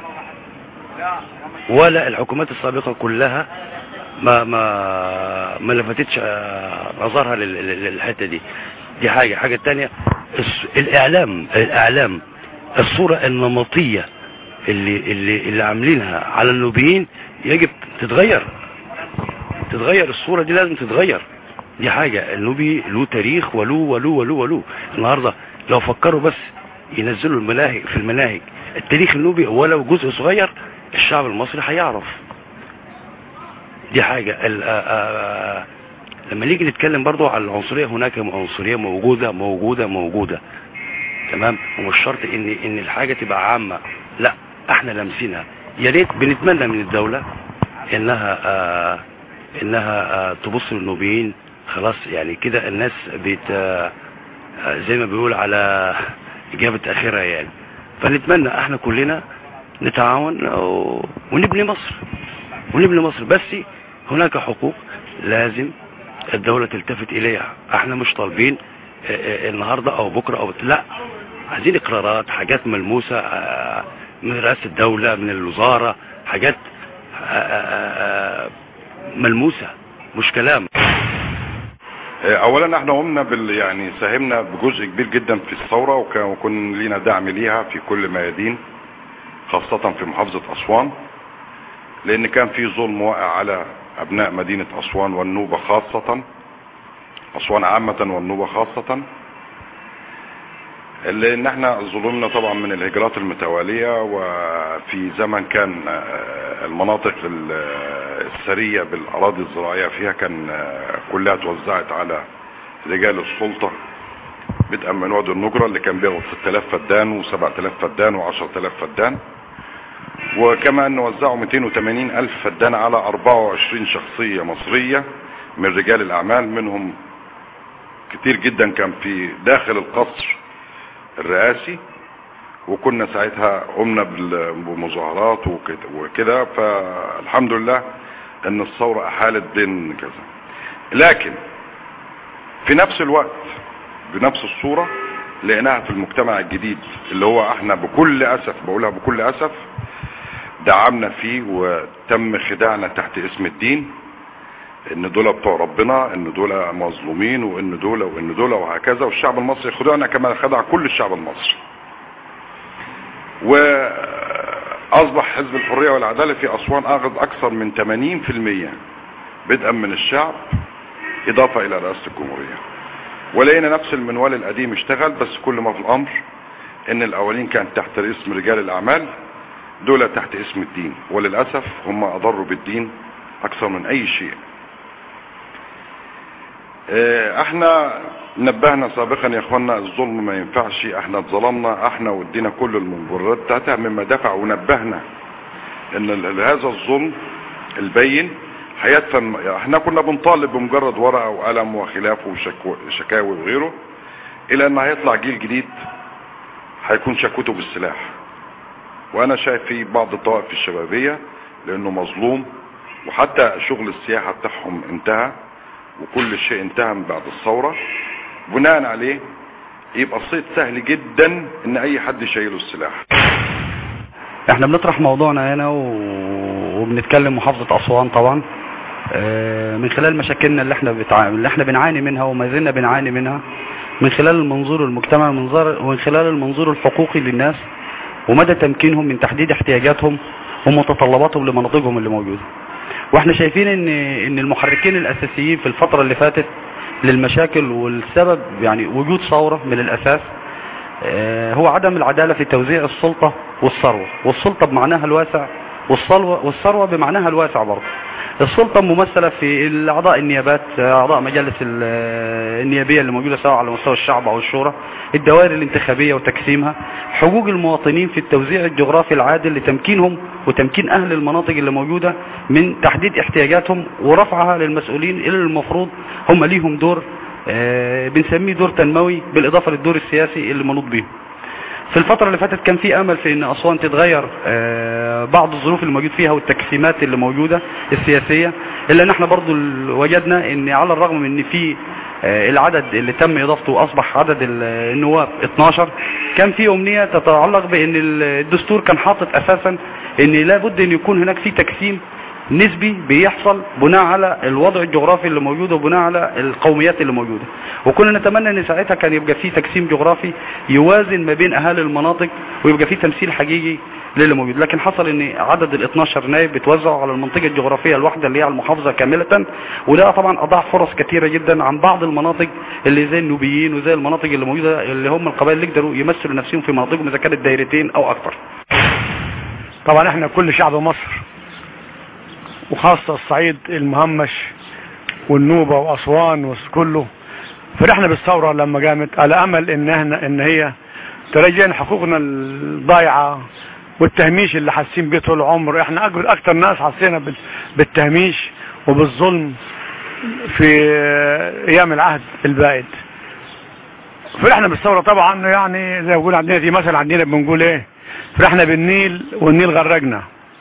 ولا الحكومات السابقة كلها ما ما ما لفتتش آه، نظرها لل- لل- للحتة دي دي حاجة حاجة تانية الس- الإعلام الإعلام الصورة النمطية اللي اللي اللي عاملينها على النوبيين يجب تتغير تتغير الصورة دي لازم تتغير دي حاجة النوبي له تاريخ وله وله وله وله النهاردة لو فكروا بس ينزلوا المناهج في المناهج التاريخ النوبي ولو جزء صغير الشعب المصري هيعرف دي حاجة ال- آ- آ- آ- لما نيجي نتكلم برضو على العنصرية هناك عنصرية موجودة موجودة موجودة تمام ومش شرط ان ان الحاجة تبقى عامة لا احنا لامسينها يا ريت بنتمنى من الدولة انها آه انها آه تبص للنوبيين خلاص يعني كده الناس بت آه آه، زي ما بيقول على اجابة اخرها يعني فنتمنى احنا كلنا نتعاون و- ونبني مصر ونبني مصر بس هناك حقوق لازم الدولة تلتفت اليها احنا مش طالبين آه، آه، النهاردة او بكرة او لا عايزين اقرارات حاجات ملموسة آه، من رئاسة الدولة من الوزارة حاجات آه، آه، آه، ملموسة مش كلام اولا احنا قمنا بال يعني ساهمنا بجزء كبير جدا في الثوره وكان وكن لينا دعم ليها في كل ميادين خاصه في محافظه اسوان لان كان في ظلم واقع على ابناء مدينه اسوان والنوبه خاصه اسوان عامه والنوبه خاصه لان احنا ظلمنا طبعا من الهجرات المتواليه وفي زمن كان آه، المناطق ال- آه، الثريه بالاراضي الزراعيه فيها كان آه، كلها توزعت على رجال السلطه بدءا من وادي النجرة اللي كان بياخد 6000 فدان و7000 فدان و10000 فدان وكمان وزعوا 280 ألف فدان على 24 شخصية مصرية من رجال الأعمال منهم كتير جدا كان في داخل القصر الرئاسي وكنا ساعتها قمنا بال- بمظاهرات وكده- وكده فالحمد لله ان الثورة احالت بين كذا لكن في نفس الوقت بنفس الصورة لقيناها في المجتمع الجديد اللي هو احنا بكل اسف بقولها بكل اسف دعمنا فيه وتم خداعنا تحت اسم الدين ان دول بتوع ربنا ان دول مظلومين وان دول وان دول وهكذا والشعب المصري خدعنا كما خدع كل الشعب المصري واصبح حزب الحرية والعدالة في اسوان اخذ اكثر من 80% بدءا من الشعب اضافة الى رئاسة الجمهورية ولقينا نفس المنوال القديم اشتغل بس كل ما في الامر ان الاولين كان تحت اسم رجال الاعمال دول تحت اسم الدين وللأسف هم أضروا بالدين أكثر من أي شيء آه، احنا نبهنا سابقا يا اخوانا الظلم ما ينفعش احنا اتظلمنا احنا وادينا كل المبررات بتاعتها مما دفع ونبهنا ان ال- هذا الظلم البين هيدفن احنا كنا بنطالب بمجرد ورقه وقلم وخلافه وشكو- شكاوي وغيره الى ان هيطلع جيل جديد هيكون شكوته بالسلاح وانا شايف في بعض الطوائف الشبابيه لانه مظلوم وحتى شغل السياحه بتاعهم انتهى وكل شيء انتهى من بعد الثوره بناء عليه يبقى الصيد سهل جدا ان اي حد يشيله السلاح احنا بنطرح موضوعنا هنا و... وبنتكلم محافظة أسوان طبعا آه، من خلال مشاكلنا اللي احنا بتع... اللي احنا بنعاني منها وما زلنا بنعاني منها من خلال المنظور المجتمعي منظر ومن خلال المنظور الحقوقي للناس ومدى تمكينهم من تحديد احتياجاتهم ومتطلباتهم لمناطقهم اللي موجوده واحنا شايفين ان ان المحركين الاساسيين في الفتره اللي فاتت للمشاكل والسبب يعني وجود ثوره من الاساس آه، هو عدم العدالة في توزيع السلطة والثروة والسلطة بمعناها الواسع والثروة والثروة بمعناها الواسع برضه السلطة ممثلة في الأعضاء النيابات أعضاء مجالس ال- النيابية اللي موجودة سواء على مستوى الشعب أو الشورى الدوائر الانتخابية وتقسيمها حقوق المواطنين في التوزيع الجغرافي العادل لتمكينهم وتمكين أهل المناطق اللي موجودة من تحديد احتياجاتهم ورفعها للمسؤولين اللي المفروض هم ليهم دور آه، بنسميه دور تنموي بالإضافة للدور السياسي اللي منوط بيه في الفترة اللي فاتت كان في امل في ان اسوان تتغير آه، بعض الظروف اللي موجود فيها والتقسيمات اللي موجودة السياسية الا ان احنا برضو ال- وجدنا ان على الرغم من ان في آه، العدد اللي تم اضافته واصبح عدد ال- النواب 12 كان في امنية تتعلق بان ال- الدستور كان حاطط اساسا ان لابد ان يكون هناك في تقسيم نسبي بيحصل بناء على الوضع الجغرافي اللي موجود وبناء على القوميات اللي موجودة وكنا نتمنى ان ساعتها كان يبقى في تقسيم جغرافي يوازن ما بين اهالي المناطق ويبقى في تمثيل حقيقي للي موجود لكن حصل ان عدد ال 12 نائب بيتوزعوا على المنطقة الجغرافية الواحدة اللي هي على المحافظة كاملة وده طبعا اضاع فرص كثيرة جدا عن بعض المناطق اللي زي النوبيين وزي المناطق اللي موجودة اللي هم القبائل اللي يقدروا يمثلوا نفسهم في مناطقهم اذا كانت دايرتين او اكثر طبعا احنا كل شعب مصر وخاصة الصعيد المهمش والنوبة وأسوان وكله فرحنا بالثورة لما قامت على أمل إن, احنا إن هي ترجعنا حقوقنا الضايعة والتهميش اللي حاسين بيه طول العمر احنا أكبر أكتر ناس حسينا بال- بالتهميش وبالظلم في أيام العهد البائد فرحنا بالثورة طبعا يعني زي ما بقول عندنا في مثل عندنا بنقول ايه فرحنا بالنيل والنيل غرقنا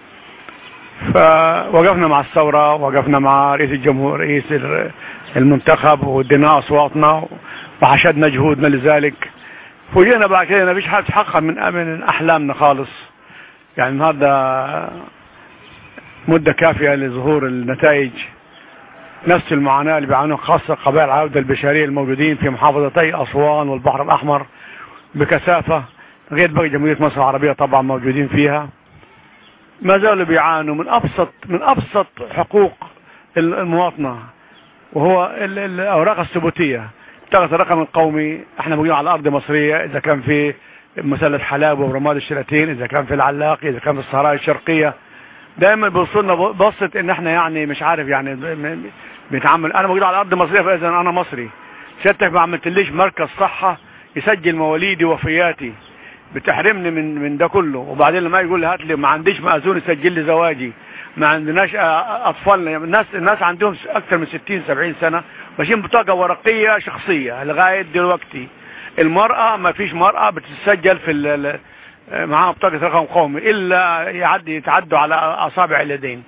فوقفنا مع الثورة وقفنا مع رئيس الجمهور رئيس ال- المنتخب وادينا اصواتنا وحشدنا جهودنا لذلك فوجئنا بعد كده مفيش حاجة تحقق من من احلامنا خالص يعني النهارده مدة كافية لظهور النتائج نفس المعاناة اللي بيعانوها خاصة قبائل العودة البشرية الموجودين في محافظتي أسوان والبحر الأحمر بكثافة غير باقي جمهورية مصر العربية طبعا موجودين فيها ما زالوا بيعانوا من ابسط من ابسط حقوق المواطنه وهو ال- ال- الاوراق الثبوتيه تاخذ الرقم القومي احنا موجودين على ارض مصريه اذا كان في مثلث حلاب ورماد الشلاتين اذا كان في العلاق اذا كان في الصحراء الشرقيه دايما بيوصلنا بصة ان احنا يعني مش عارف يعني ب- م- بنتعامل انا موجود على ارض مصريه فاذا انا مصري سيادتك ما عملتليش مركز صحه يسجل مواليدي وفياتي بتحرمني من من ده كله وبعدين لما يقول لي هات لي ما عنديش مأذون يسجل لي زواجي ما عندناش آه، اطفالنا الناس الناس عندهم اكثر من 60 70 سنه ماشيين بطاقه ورقيه شخصيه لغايه دلوقتي المراه ما فيش مراه بتسجل في ال- ال- آه، معاها بطاقه رقم قومي الا يعدي يتعدوا على اصابع اليدين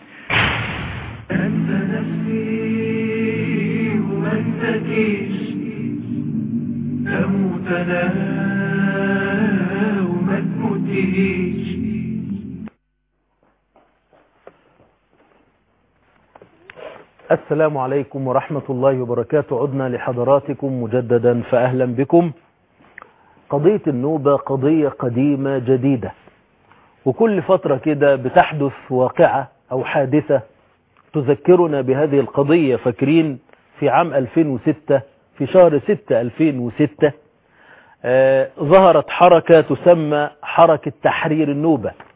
وما انتكيش تموت انا وما تموتيش السلام عليكم ورحمة الله وبركاته عدنا لحضراتكم مجددا فأهلا بكم قضية النوبة قضية قديمة جديدة وكل فترة كده بتحدث واقعة أو حادثة تذكرنا بهذه القضية فاكرين في عام 2006 في شهر 6 2006 آه ظهرت حركة تسمى حركة تحرير النوبة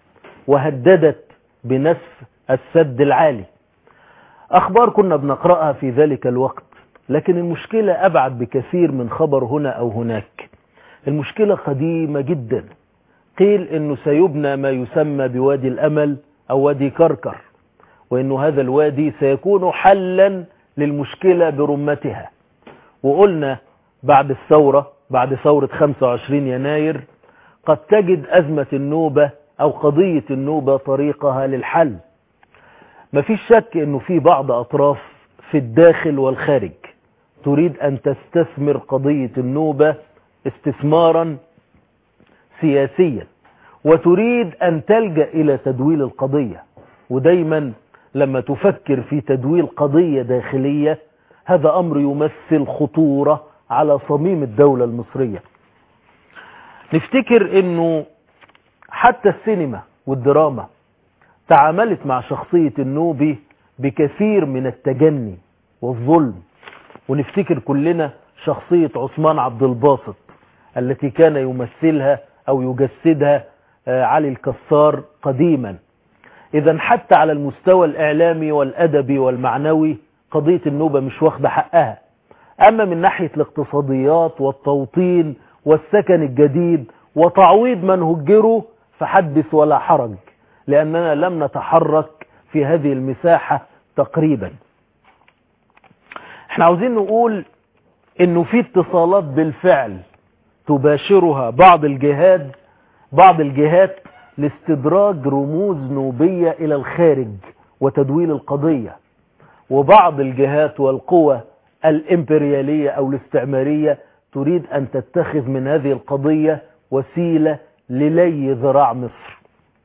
وهددت بنسف السد العالي أخبار كنا بنقرأها في ذلك الوقت لكن المشكلة أبعد بكثير من خبر هنا أو هناك المشكلة قديمة جدا قيل أنه سيبنى ما يسمى بوادي الأمل أو وادي كركر وأن هذا الوادي سيكون حلا للمشكلة برمتها وقلنا بعد الثورة بعد ثورة 25 يناير قد تجد أزمة النوبة أو قضية النوبة طريقها للحل مفيش شك أنه في بعض أطراف في الداخل والخارج تريد أن تستثمر قضية النوبة استثمارا سياسيا وتريد أن تلجأ إلى تدويل القضية ودايما لما تفكر في تدويل قضية داخلية هذا أمر يمثل خطورة على صميم الدولة المصرية نفتكر أنه حتى السينما والدراما تعاملت مع شخصية النوبي بكثير من التجني والظلم ونفتكر كلنا شخصية عثمان عبد الباسط التي كان يمثلها أو يجسدها علي الكسار قديما إذا حتى على المستوى الإعلامي والأدبي والمعنوي قضية النوبة مش واخدة حقها أما من ناحية الاقتصاديات والتوطين والسكن الجديد وتعويض من هجروا فحدث ولا حرج لأننا لم نتحرك في هذه المساحة تقريبا احنا عاوزين نقول انه في اتصالات بالفعل تباشرها بعض الجهات بعض الجهات لاستدراج رموز نوبية الى الخارج وتدويل القضية وبعض الجهات والقوى الامبريالية او الاستعمارية تريد ان تتخذ من هذه القضية وسيلة للي ذراع مصر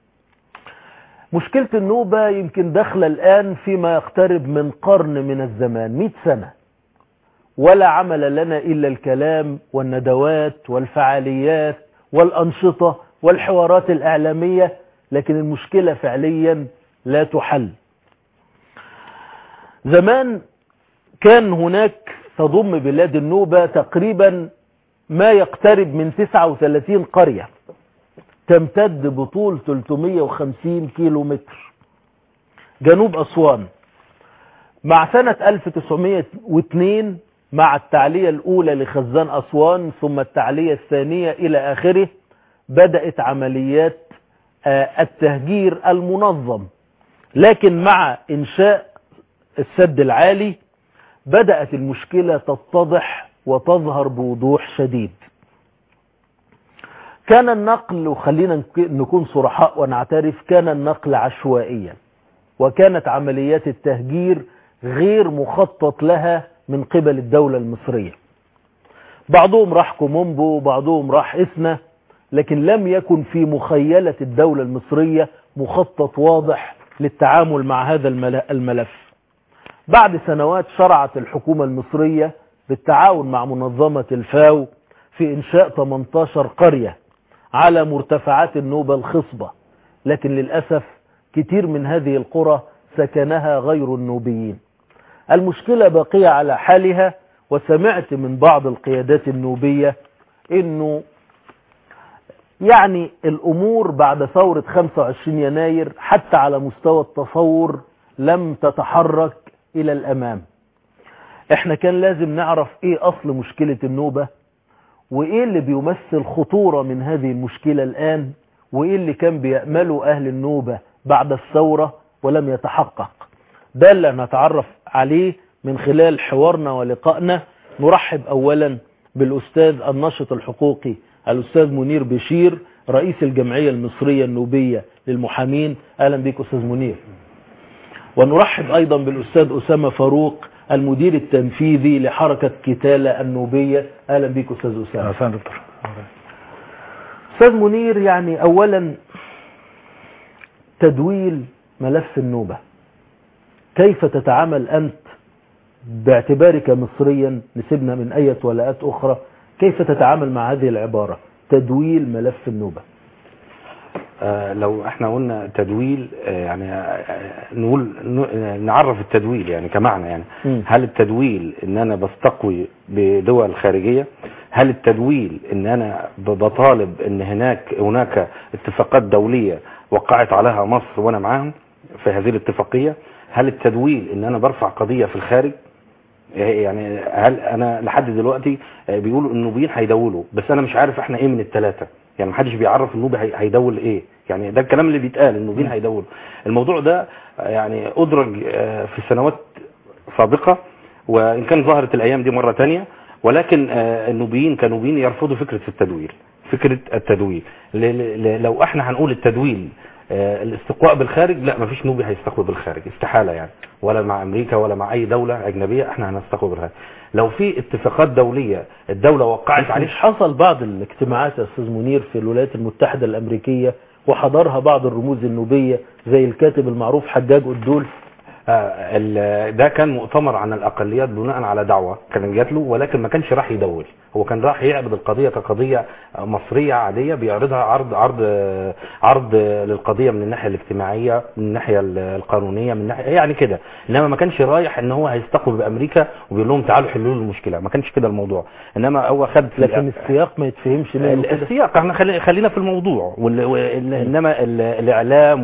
مشكلة النوبة يمكن داخلة الآن فيما يقترب من قرن من الزمان مئة سنة ولا عمل لنا إلا الكلام والندوات والفعاليات والأنشطة والحوارات الإعلامية لكن المشكلة فعليا لا تحل زمان كان هناك تضم بلاد النوبة تقريبا ما يقترب من 39 قرية تمتد بطول 350 كيلو متر جنوب أسوان مع سنة 1902 مع التعلية الأولى لخزان أسوان ثم التعلية الثانية إلى آخره بدأت عمليات التهجير المنظم لكن مع إنشاء السد العالي بدأت المشكلة تتضح وتظهر بوضوح شديد كان النقل وخلينا نكون صرحاء ونعترف كان النقل عشوائيا وكانت عمليات التهجير غير مخطط لها من قبل الدولة المصرية بعضهم راح كومومبو بعضهم راح إسنا لكن لم يكن في مخيلة الدولة المصرية مخطط واضح للتعامل مع هذا الملف بعد سنوات شرعت الحكومة المصرية بالتعاون مع منظمة الفاو في إنشاء 18 قرية على مرتفعات النوبة الخصبة لكن للأسف كتير من هذه القرى سكنها غير النوبيين المشكلة باقية على حالها وسمعت من بعض القيادات النوبية انه يعني الامور بعد ثورة 25 يناير حتى على مستوى التصور لم تتحرك الى الامام احنا كان لازم نعرف ايه اصل مشكلة النوبة وايه اللي بيمثل خطورة من هذه المشكلة الان وايه اللي كان بيأمله اهل النوبة بعد الثورة ولم يتحقق ده اللي نتعرف عليه من خلال حوارنا ولقائنا نرحب اولا بالاستاذ الناشط الحقوقي الاستاذ منير بشير رئيس الجمعية المصرية النوبية للمحامين اهلا بك استاذ منير ونرحب ايضا بالاستاذ اسامة فاروق المدير التنفيذي لحركة كتالة النوبية اهلا بك استاذ اسامة اهلا دكتور استاذ منير يعني اولا تدويل ملف النوبة كيف تتعامل أنت باعتبارك مصريا نسيبنا من أي ولاءات أخرى كيف تتعامل مع هذه العبارة تدويل ملف النوبة آه لو احنا قلنا تدويل آه يعني آه نقول نعرف التدويل يعني كمعنى يعني م. هل التدويل ان انا بستقوي بدول خارجية هل التدويل ان انا بطالب ان هناك هناك اتفاقات دولية وقعت عليها مصر وانا معاهم في هذه الاتفاقيه هل التدويل ان انا برفع قضيه في الخارج يعني هل انا لحد دلوقتي بيقولوا النوبيين هيدولوا بس انا مش عارف احنا ايه من الثلاثه يعني محدش بيعرف النوبي هي- هيدول ايه يعني ده الكلام اللي بيتقال النوبيين هيدولوا الموضوع ده يعني ادرج آه، في سنوات سابقه وان كان ظهرت الايام دي مره تانية ولكن آه، النوبيين كنوبيين يرفضوا فكره التدويل فكره التدويل ل- ل- ل- لو احنا هنقول التدويل آه، الاستقواء بالخارج لا مفيش نوبي هيستقوي بالخارج استحاله يعني ولا مع امريكا ولا مع اي دوله اجنبيه احنا هنستقوي بالخارج لو في اتفاقات دوليه الدوله وقعت بس عليه مش حصل بعض الاجتماعات يا استاذ منير في الولايات المتحده الامريكيه وحضرها بعض الرموز النوبيه زي الكاتب المعروف حجاج قدول آه، ال- ده كان مؤتمر عن الاقليات بناء على دعوه كان جات له ولكن ما كانش راح يدول هو كان راح يعرض القضيه كقضيه مصريه عاديه بيعرضها عرض عرض عرض للقضيه من الناحيه الاجتماعيه من الناحيه القانونيه من الناحيه يعني كده انما ما كانش رايح ان هو هيستقبل بامريكا وبيقول لهم تعالوا حلوا لي المشكله ما كانش كده الموضوع انما هو خد في لكن السياق ما يتفهمش منه كده. السياق احنا خلي- خلينا في الموضوع وال- وال- انما ال- الاعلام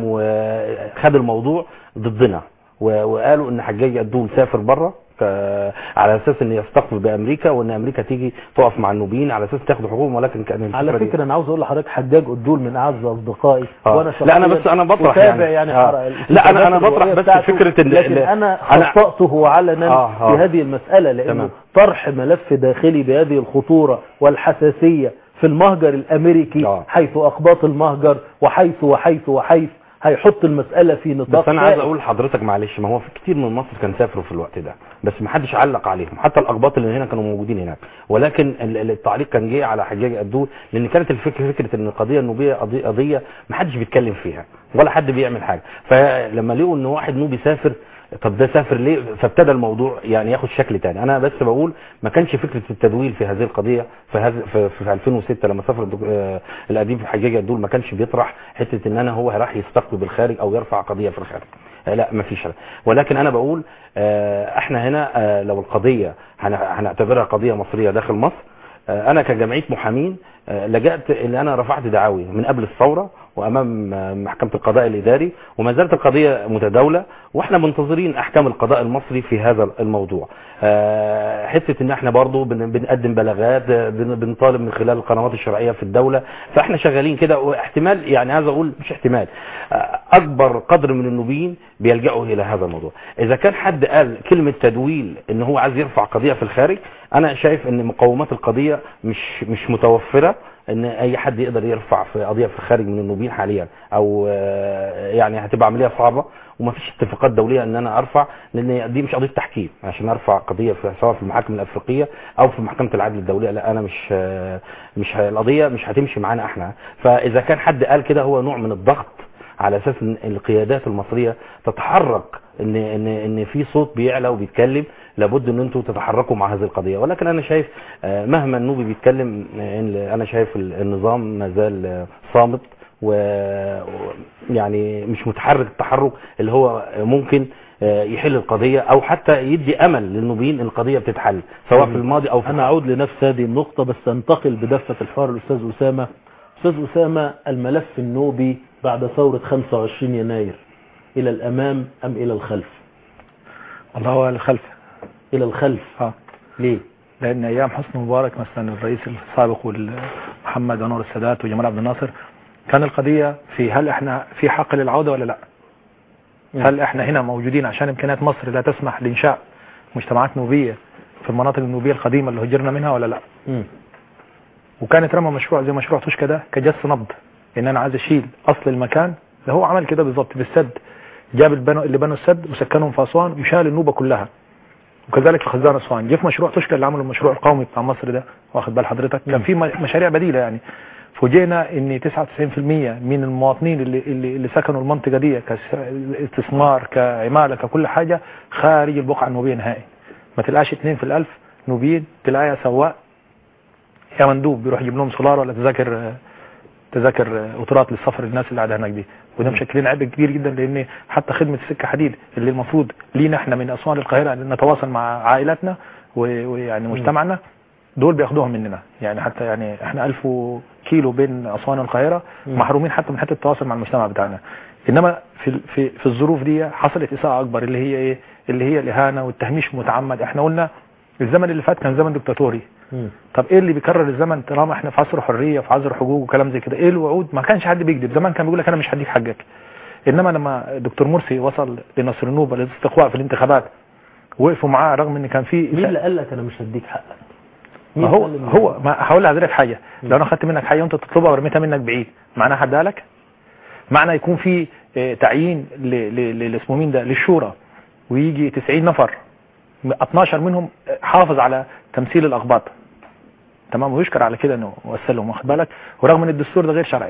وخد الموضوع ضدنا و- وقالوا ان حجاج قدول سافر بره ك- على اساس ان يستقبل بامريكا وان امريكا تيجي تقف مع النوبيين على اساس تاخد حقوقهم ولكن كان على الفكرة دي- فكره انا عاوز اقول لحضرتك حجاج قدول من اعز اصدقائي آه. وانا لا انا بس شخصياً انا بطرح أتابع يعني, يعني آه. حر- لا انا انا الكتابات بطرح الرؤية بس بتاعته، فكره ان لكن ال- انا أنا- خطأته علنا آه، آه. في هذه المسألة لأنه تمام. طرح ملف داخلي بهذه الخطورة والحساسية في المهجر الأمريكي حيث أقباط المهجر وحيث وحيث وحيث هيحط المسألة في نطاق بس انا عايز سائل. اقول لحضرتك معلش ما هو في كتير من مصر كان سافروا في الوقت ده بس ما حدش علق عليهم حتى الاقباط اللي هنا كانوا موجودين هناك ولكن ال- ال- التعليق كان جه على حجاج قدول لان كانت الفكره فكره ان القضيه النوبيه قضيه قضيه ما حدش بيتكلم فيها ولا حد بيعمل حاجه فلما لقوا ان واحد نوبي سافر طب ده سافر ليه فابتدى الموضوع يعني ياخد شكل تاني انا بس بقول ما كانش فكره التدويل في هذه القضيه في هذا في, في 2006 لما سافر الدك- آه، الاديب في حجاج قدول ما كانش بيطرح حته ان انا هو راح يستقبل بالخارج او يرفع قضيه في الخارج آه، لا ما فيش ولكن انا بقول آه، احنا هنا آه، لو القضيه هن- هنعتبرها قضيه مصريه داخل مصر آه، انا كجمعيه محامين آه، لجأت ان انا رفعت دعاوي من قبل الثوره وامام آه، محكمه القضاء الاداري وما زالت القضيه متداوله واحنا منتظرين احكام القضاء المصري في هذا الموضوع آه، حته ان احنا برضو بن- بنقدم بلاغات آه، بن- بنطالب من خلال القنوات الشرعيه في الدوله فاحنا شغالين كده واحتمال يعني عايز اقول مش احتمال آه، اكبر قدر من النوبيين بيلجأوا الى هذا الموضوع اذا كان حد قال كلمه تدويل ان هو عايز يرفع قضيه في الخارج انا شايف ان مقومات القضيه مش مش متوفره ان اي حد يقدر يرفع في قضيه في الخارج من النوبيين حاليا او آه، يعني هتبقى عمليه صعبه وما فيش اتفاقات دوليه ان انا ارفع لان دي مش قضيه تحكيم عشان ارفع قضيه في سواء في المحاكم الافريقيه او في محكمه العدل الدوليه لا انا مش آه، مش ه- القضيه مش هتمشي معانا احنا فاذا كان حد قال كده هو نوع من الضغط على اساس ان القيادات المصريه تتحرك ان ان ان في صوت بيعلى وبيتكلم لابد ان انتوا تتحركوا مع هذه القضيه ولكن انا شايف آه، مهما النوبي بيتكلم آه، إن انا شايف ال- النظام ما زال آه، صامت ويعني مش متحرك التحرك اللي هو ممكن آه، يحل القضيه او حتى يدي امل للنوبيين ان القضيه بتتحل سواء في الماضي او في أنا أعود لنفس هذه النقطة بس أنتقل بدفة الحوار الأستاذ أسامة أستاذ أسامة الملف النوبي بعد ثورة 25 يناير إلى الأمام أم إلى الخلف والله هو الخلف إلى الخلف اه ليه لان ايام حسني مبارك مثلا الرئيس السابق محمد انور السادات وجمال عبد الناصر كان القضيه في هل احنا في حق للعوده ولا لا هل احنا هنا موجودين عشان امكانيات مصر لا تسمح لانشاء مجتمعات نوبيه في المناطق النوبيه القديمه اللي هجرنا منها ولا لا مم. وكانت رمى مشروع زي مشروع توشكا ده كجس نبض ان انا عايز اشيل اصل المكان ده هو عمل كده بالظبط بالسد جاب البنو اللي بنوا السد وسكنهم في اسوان وشال النوبه كلها وكذلك في خزان اسوان جه في مشروع توشكا اللي عمله المشروع القومي بتاع مصر ده واخد بال حضرتك كان في م- مشاريع بديله يعني فوجئنا ان 99% من المواطنين اللي اللي, اللي سكنوا المنطقه دي كاستثمار كعماله ككل حاجه خارج البقعه النوبيه نهائي ما تلقاش اثنين في الالف نوبيين تلاقيها سواق يا مندوب بيروح يجيب لهم سولار ولا تذاكر تذاكر قطارات للسفر للناس اللي قاعده هناك دي وده مشكلين عبء كبير جدا لان حتى خدمه السكه حديد اللي المفروض لينا احنا من اسوان للقاهره نتواصل مع عائلاتنا و- ويعني مجتمعنا دول بياخدوهم مننا يعني حتى يعني احنا 1000 كيلو كيلو بين اسوان والقاهره مم. محرومين حتى من حته التواصل مع المجتمع بتاعنا انما في ال- في في الظروف دي حصلت اساءه اكبر اللي هي ايه اللي هي الاهانه والتهميش المتعمد احنا قلنا الزمن اللي فات كان زمن دكتاتوري مم. طب ايه اللي بيكرر الزمن طالما احنا في عصر حريه في عصر حقوق وكلام زي كده ايه الوعود ما كانش حد بيكذب زمان كان بيقول لك انا مش هديك حقك انما لما دكتور مرسي وصل لنصر النوبه للاستقواء في الانتخابات وقفوا معاه رغم ان كان في مين اللي قال لك انا مش هديك حقك ما مين هو قال إن- هو ما هقول لحضرتك حاجه لو انا خدت منك حاجه وانت تطلبها ورميتها منك بعيد معناها حدها لك معنى يكون في آه، تعيين ل- ل- ل- اسمه مين ده للشورى ويجي 90 نفر 12 منهم حافظ على تمثيل الاقباط تمام ويشكر على كده انه وصلهم واخد بالك ورغم ان الدستور ده غير شرعي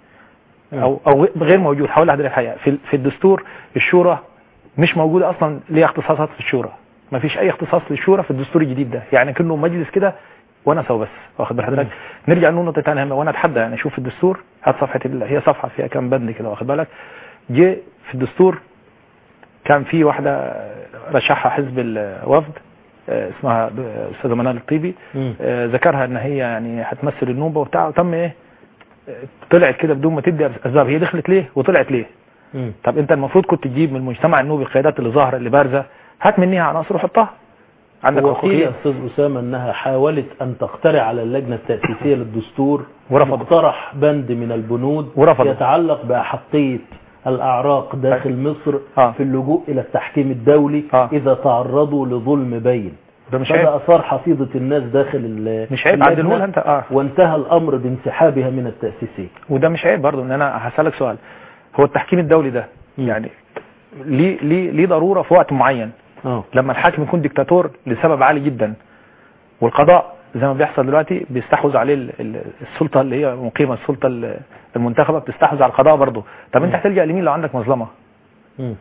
او او غير موجود هقول لحضرتك حاجه في في الدستور الشورى مش موجوده اصلا ليها اختصاصات في الشورى ما فيش اي اختصاص للشورى في الدستور الجديد ده يعني كانه مجلس كده ونسه وبس واخد بال حضرتك نرجع نقول نقطه ثانيه وانا اتحدى يعني اشوف الدستور هات صفحه ال- هي صفحه فيها كام بند كده واخد بالك جه في الدستور كان في واحده رشحها حزب الوفد آه، اسمها ب- استاذه منال الطيبي مم. آه، ذكرها ان هي يعني هتمثل النوبه وبتاع وتم ايه آه، طلعت كده بدون ما تدي اسباب هي دخلت ليه وطلعت ليه مم. طب انت المفروض كنت تجيب من المجتمع النوبي القيادات اللي ظاهره اللي بارزه هات منيها عناصر وحطها عندك هو قيل يا حقوقيه استاذ اسامه انها حاولت ان تقترع على اللجنه التاسيسيه للدستور ورفضت. مقترح بند من البنود ورفضت. يتعلق باحقيه الاعراق داخل مصر آه. في اللجوء الى التحكيم الدولي آه. اذا تعرضوا لظلم بين ده مش فده عيب اثار حفيظه الناس داخل ال- مش عيب اللجنة عدله لها انت اه وانتهى الامر بانسحابها من التاسيسيه وده مش عيب برضه ان انا هسالك سؤال هو التحكيم الدولي ده يعني ليه ليه ليه ضروره في وقت معين اه لما الحاكم يكون ديكتاتور لسبب عالي جدا والقضاء زي ما بيحصل دلوقتي بيستحوذ عليه ال- ال- السلطه اللي هي مقيمه السلطه ال- المنتخبه بتستحوذ على القضاء برضه طب انت هتلجا لمين لو عندك مظلمه مم.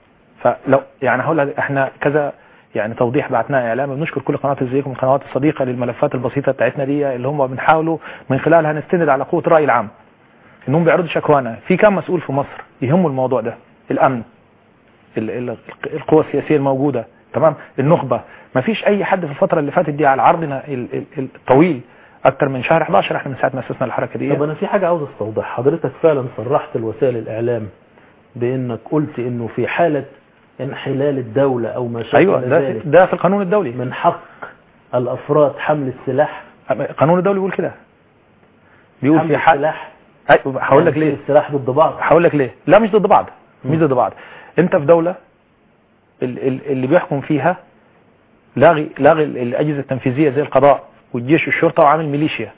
فلو يعني هقول لك احنا كذا يعني توضيح بعتناه اعلامي بنشكر كل قناه زيكم القنوات الصديقه للملفات البسيطه بتاعتنا دي اللي هم بنحاولوا من خلالها نستند على قوه الراي العام انهم بيعرضوا شكوانا في كم مسؤول في مصر يهمه الموضوع ده الامن ال- ال- القوى السياسيه الموجوده تمام النخبه ما فيش اي حد في الفتره اللي فاتت دي على عرضنا ال- ال- الطويل اكتر من شهر 11 احنا من ساعه ما اسسنا الحركه دي طب انا في حاجه عاوز استوضح حضرتك فعلا صرحت الوسائل الاعلام بانك قلت انه في حاله انحلال الدوله او ما شابه ايوه ده ذلك ده في القانون الدولي من حق الافراد حمل السلاح القانون الدولي بيقول كده بيقول حمل في حق السلاح أيوة هقول لك يعني ليه السلاح ضد بعض هقول لك ليه لا مش ضد بعض مش ضد بعض انت في دوله ال- ال- اللي بيحكم فيها لاغي لاغي ال- الاجهزه التنفيذيه زي القضاء والجيش والشرطه وعامل ميليشيا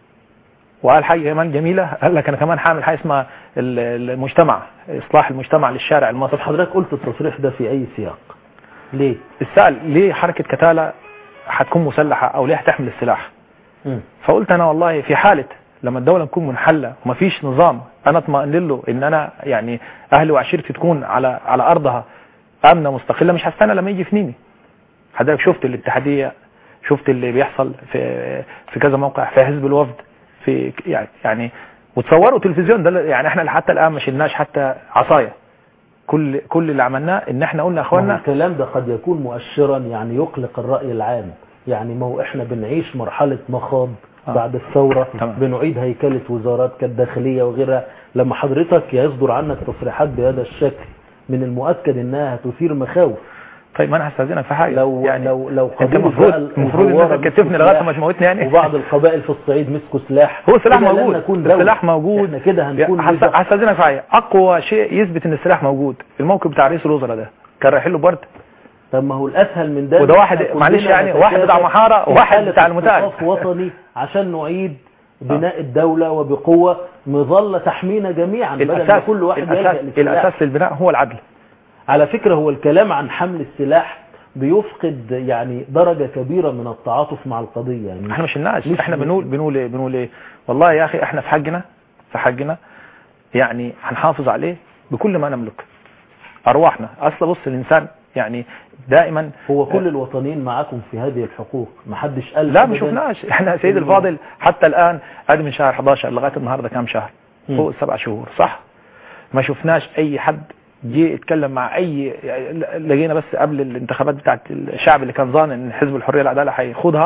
وقال حاجه كمان جميله قال لك انا كمان هعمل حاجه اسمها ال- المجتمع اصلاح المجتمع للشارع المصري طب حضرتك قلت التصريح ده في اي سياق ليه السأل ليه حركه كتاله هتكون مسلحه او ليه هتحمل السلاح مم. فقلت انا والله في حالة لما الدولة تكون منحلة ومفيش نظام انا اطمئن له ان انا يعني اهلي وعشيرتي تكون على على ارضها امنة مستقلة مش هستنى لما يجي يفنيني حضرتك شفت الاتحادية شفت اللي بيحصل في في كذا موقع في حزب الوفد في يعني يعني وتصوروا تلفزيون ده يعني احنا حتى الان ما شلناش حتى عصايه كل كل اللي عملناه ان احنا قلنا يا ما هو اخوانا الكلام ده قد يكون مؤشرا يعني يقلق الرأي العام يعني ما هو احنا بنعيش مرحلة مخاض آه. بعد الثورة تمام. بنعيد هيكلة وزارات كالداخلية وغيرها لما حضرتك يصدر عنك تصريحات بهذا الشكل من المؤكد انها هتثير مخاوف طيب ما انا هستاذنك في حاجه لو يعني لو لو انت قبيلة المفروض بقى المفروض الهوارة الناس تكتفني مسكوا لغايه سلاح ما موتني يعني وبعض القبائل في الصعيد مسكوا سلاح هو السلاح كده لن موجود نكون دولة. السلاح موجود احنا كده هنكون هست- بضع- هستاذنك في حاجه اقوى شيء يثبت ان السلاح موجود الموقف بتاع رئيس الوزراء ده كان رايحين له برد طب ما هو الاسهل من ده وده إن واحد- إحنا معلش كلنا يعني واحد بتاع نتكاتف محارة في وواحد حالة بتاع المتاج. اختصاص وطني عشان نعيد بناء الدولة وبقوة مظلة تحمينا جميعا بدل ما الاساس كل واحد يلجأ الاساس للسلاح. الاساس للبناء هو العدل على فكرة هو الكلام عن حمل السلاح بيفقد يعني درجة كبيرة من التعاطف مع القضية يعني احنا ما شلناش مش- احنا بنقول بنقول ايه بنقول ايه والله يا اخي احنا في حقنا في حقنا يعني هنحافظ عليه بكل ما نملك ارواحنا اصل بص الانسان يعني دائما هو كل الوطنيين معاكم في هذه الحقوق محدش قال لا ما أبداً شفناش احنا سيد إنه- الفاضل حتى الان ادي من شهر 11 لغايه النهارده كام شهر مم. فوق السبع شهور صح ما شفناش اي حد جه يتكلم مع اي لقينا بس قبل الانتخابات بتاعت الشعب اللي كان ظان ان حزب الحريه والعداله هيخوضها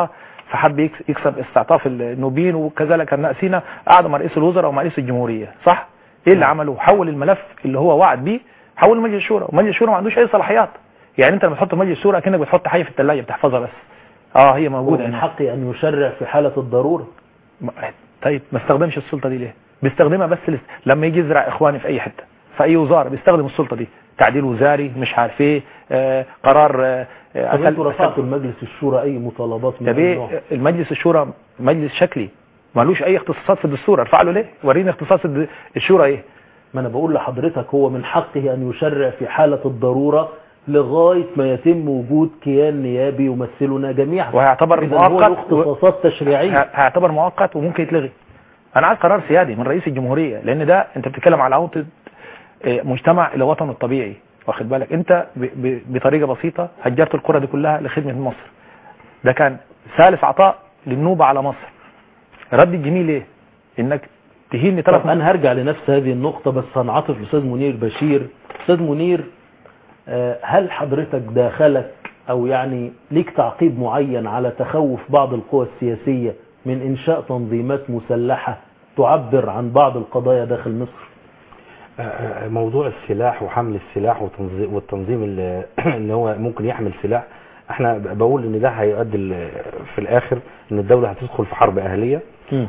فحب يكس- يكسب استعطاف النوبيين وكذلك الناس سينا قعدوا مع رئيس الوزراء ومع رئيس الجمهوريه صح ايه اللي عمله حول الملف اللي هو وعد بيه حول مجلس الشورى ومجلس الشورى ما عندوش اي صلاحيات يعني انت لما تحط مجلس الشورى كأنك بتحط حاجه في الثلاجه بتحفظها بس اه هي موجوده ومن هنا. حقي أن يشرع في حالة الضرورة ما- طيب ما استخدمش السلطه دي ليه بيستخدمها بس لس... لما يجي يزرع اخواني في اي حته في اي وزاره بيستخدم السلطه دي تعديل وزاري مش عارف ايه آه قرار آه آه، طب أسل- انتوا رفعتوا أسل- المجلس الشورى أي مطالبات من طب هذا ايه النوع؟ المجلس الشورى مجلس شكلي مالوش اي اختصاصات في الدستور ارفع له ليه وريني اختصاص الد- الشورى ايه ما أنا بقول لحضرتك هو من حقه أن يشرع في حالة الضرورة لغاية ما يتم وجود كيان نيابي يمثلنا جميعا وهيعتبر إذن هو له مؤقت اختصاصات تشريعية ه- هيعتبر مؤقت وممكن يتلغي انا عايز قرار سيادي من رئيس الجمهوريه لان ده انت بتتكلم على عوده آه، مجتمع الى وطنه الطبيعي واخد بالك انت ب- ب- بطريقه بسيطه هجرت القرى دي كلها لخدمه مصر ده كان ثالث عطاء للنوبه على مصر رد الجميل ايه انك تهيني ثلاث طب أنا هرجع لنفس هذه النقطة بس هنعطف الأستاذ منير بشير أستاذ منير آه، هل حضرتك داخلك أو يعني ليك تعقيب معين على تخوف بعض القوى السياسية من إنشاء تنظيمات مسلحة تعبر عن بعض القضايا داخل مصر آه، موضوع السلاح وحمل السلاح وتنظيم والتنظيم اللي اللي هو ممكن يحمل سلاح احنا ب- بقول ان ده هيؤدي ال- في الاخر ان الدوله هتدخل في حرب اهليه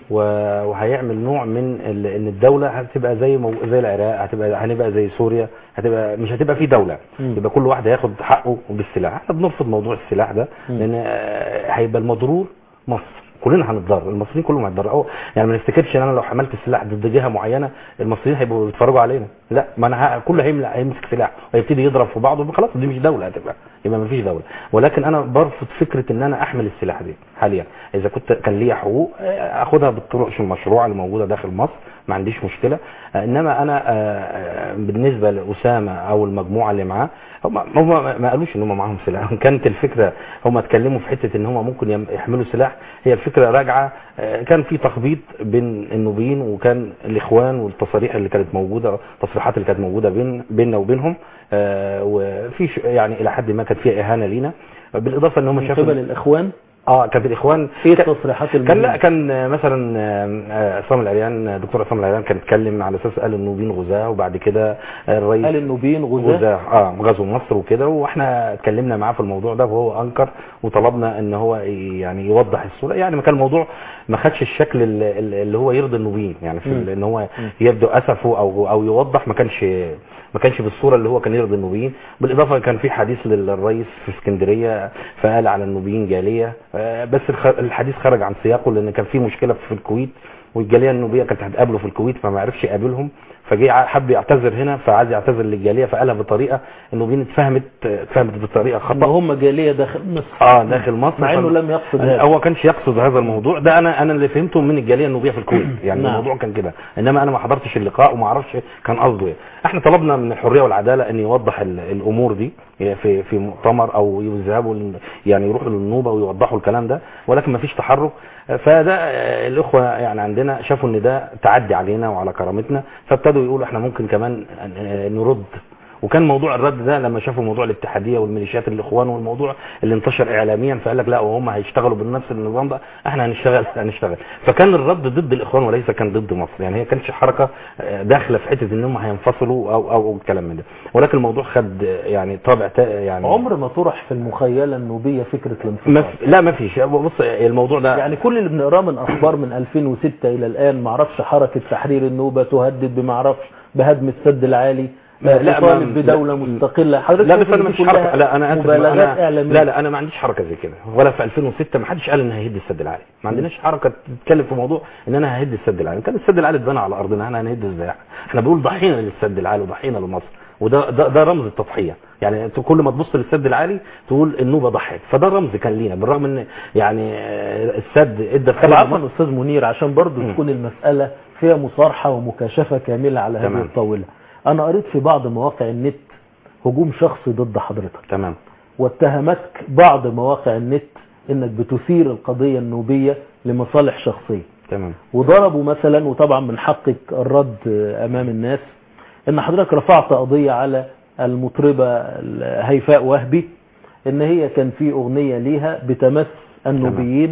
و- وهيعمل نوع من ال- ان الدوله هتبقى زي مو... زي العراق هتبقى هنبقى زي سوريا هتبقى مش هتبقى في دوله مم. يبقى كل واحد هياخد حقه بالسلاح احنا بنرفض موضوع السلاح ده مم. لان آه، هيبقى المضرور مصر كلنا هنتضرر المصريين كلهم هيتضرروا يعني ما نفتكرش ان انا لو حملت السلاح ضد جهه معينه المصريين هيبقوا بيتفرجوا علينا لا ما انا ه- كله هيملأ هيمسك سلاح ويبتدي يضرب في بعضه خلاص دي مش دوله هتبقى يبقى ما فيش دوله ولكن انا برفض فكره ان انا احمل السلاح دي حاليا اذا كنت كان ليا حقوق آه، اخدها بالطرق المشروعه اللي موجوده داخل مصر ما عنديش مشكله آه، انما انا آه، آه، بالنسبه لاسامه او المجموعه اللي معاه هم هم ما قالوش ان هم معاهم سلاح كانت الفكره هم اتكلموا في حته ان هم ممكن يم- يحملوا سلاح هي الفكره راجعه آه، كان في تخبيط بين النوبيين وكان الاخوان والتصاريح اللي كانت موجوده التصريحات اللي كانت موجوده بين بيننا وبينهم آه، وفي ش- يعني الى حد ما كانت فيها اهانه لينا بالاضافه ان هم من شافوا قبل الإخوان اه كانت الاخوان ايه كان- التصريحات كان المهمة؟ لا كان آه، مثلا آه، آه، عصام العريان آه، دكتور عصام العريان كان اتكلم على اساس قال النوبيين غزاة وبعد كده آه، الرئيس قال النوبيين غزاة غزاة اه غزو مصر وكده واحنا اتكلمنا معاه في الموضوع ده وهو انكر وطلبنا ان هو ي- يعني يوضح الصوره يعني ما كان الموضوع ما خدش الشكل ال- ال- اللي هو يرضي النوبيين يعني في مم. ال- ان هو يبدو اسفه او او يوضح ما كانش ما كانش بالصوره اللي هو كان يرضي النوبيين بالاضافه كان في حديث للرئيس في اسكندريه فقال على النوبيين جاليه آه، بس الخ- الحديث خرج عن سياقه لان كان في مشكله في الكويت والجاليه النوبيه كانت هتقابله في الكويت فما عرفش يقابلهم فجه ع- حب يعتذر هنا فعايز يعتذر للجاليه فقالها بطريقه النوبيين اتفهمت اتفهمت بطريقه ان خطا هم جالية داخل مصر اه داخل مصر مع انه ف- لم يقصد هذا هو كانش يقصد هذا الموضوع ده انا انا اللي فهمته من الجاليه النوبيه في الكويت يعني نعم. الموضوع كان كده انما انا ما حضرتش اللقاء وما اعرفش كان قصده ايه احنا طلبنا من الحريه والعداله ان يوضح ال- الامور دي في في مؤتمر او يذهبوا لل- يعني يروحوا للنوبه ويوضحوا الكلام ده ولكن ما فيش تحرك فده آه، الاخوه يعني عندنا شافوا ان ده تعدي علينا وعلى كرامتنا فابتدوا يقولوا احنا ممكن كمان آه، نرد وكان موضوع الرد ده لما شافوا موضوع الاتحاديه والميليشيات الاخوان والموضوع اللي انتشر اعلاميا فقال لك لا وهم هيشتغلوا بنفس النظام ده احنا هنشتغل هنشتغل فكان الرد ضد الاخوان وليس كان ضد مصر يعني هي كانتش حركه آه، داخله في حته ان هم هينفصلوا او او, أو الكلام من ده ولكن الموضوع خد آه، يعني طابع تا- يعني عمر ما طرح في المخيلة النوبية فكرة الانفصال ما في- لا ما فيش بص الموضوع ده يعني كل اللي بنقراه من اخبار من 2006 الى الان ما اعرفش حركه تحرير النوبه تهدد بما اعرفش بهدم السد العالي لا، لا، تطالب ما- بدوله لا. مستقله حضرتك لا بس شايف انا إن مش دي حركه كلها لا انا اسف مبالغات أنا اعلاميه لا لا انا ما عنديش حركه زي كده ولا في 2006 ما حدش قال ان هيهد السد العالي ما عندناش حركه تتكلم في موضوع ان انا ههد السد العالي كان السد العالي اتبنى على ارضنا احنا هنهد ازاي احنا بنقول ضحينا للسد العالي وضحينا لمصر وده ده, ده رمز التضحيه يعني انت كل ما تبص للسد العالي تقول النوبه ضحت فده رمز كان لينا بالرغم ان يعني آه، السد ادى طب الخير عفوا لمصر. استاذ منير عشان برضو تكون المساله فيها مصارحه ومكاشفه كامله على هذه تمام. الطاوله انا قريت في بعض مواقع النت هجوم شخصي ضد حضرتك تمام واتهمتك بعض مواقع النت انك بتثير القضيه النوبيه لمصالح شخصيه تمام وضربوا مثلا وطبعا من حقك الرد امام الناس ان حضرتك رفعت قضية على المطربة هيفاء وهبي ان هي كان في اغنية ليها بتمس النوبيين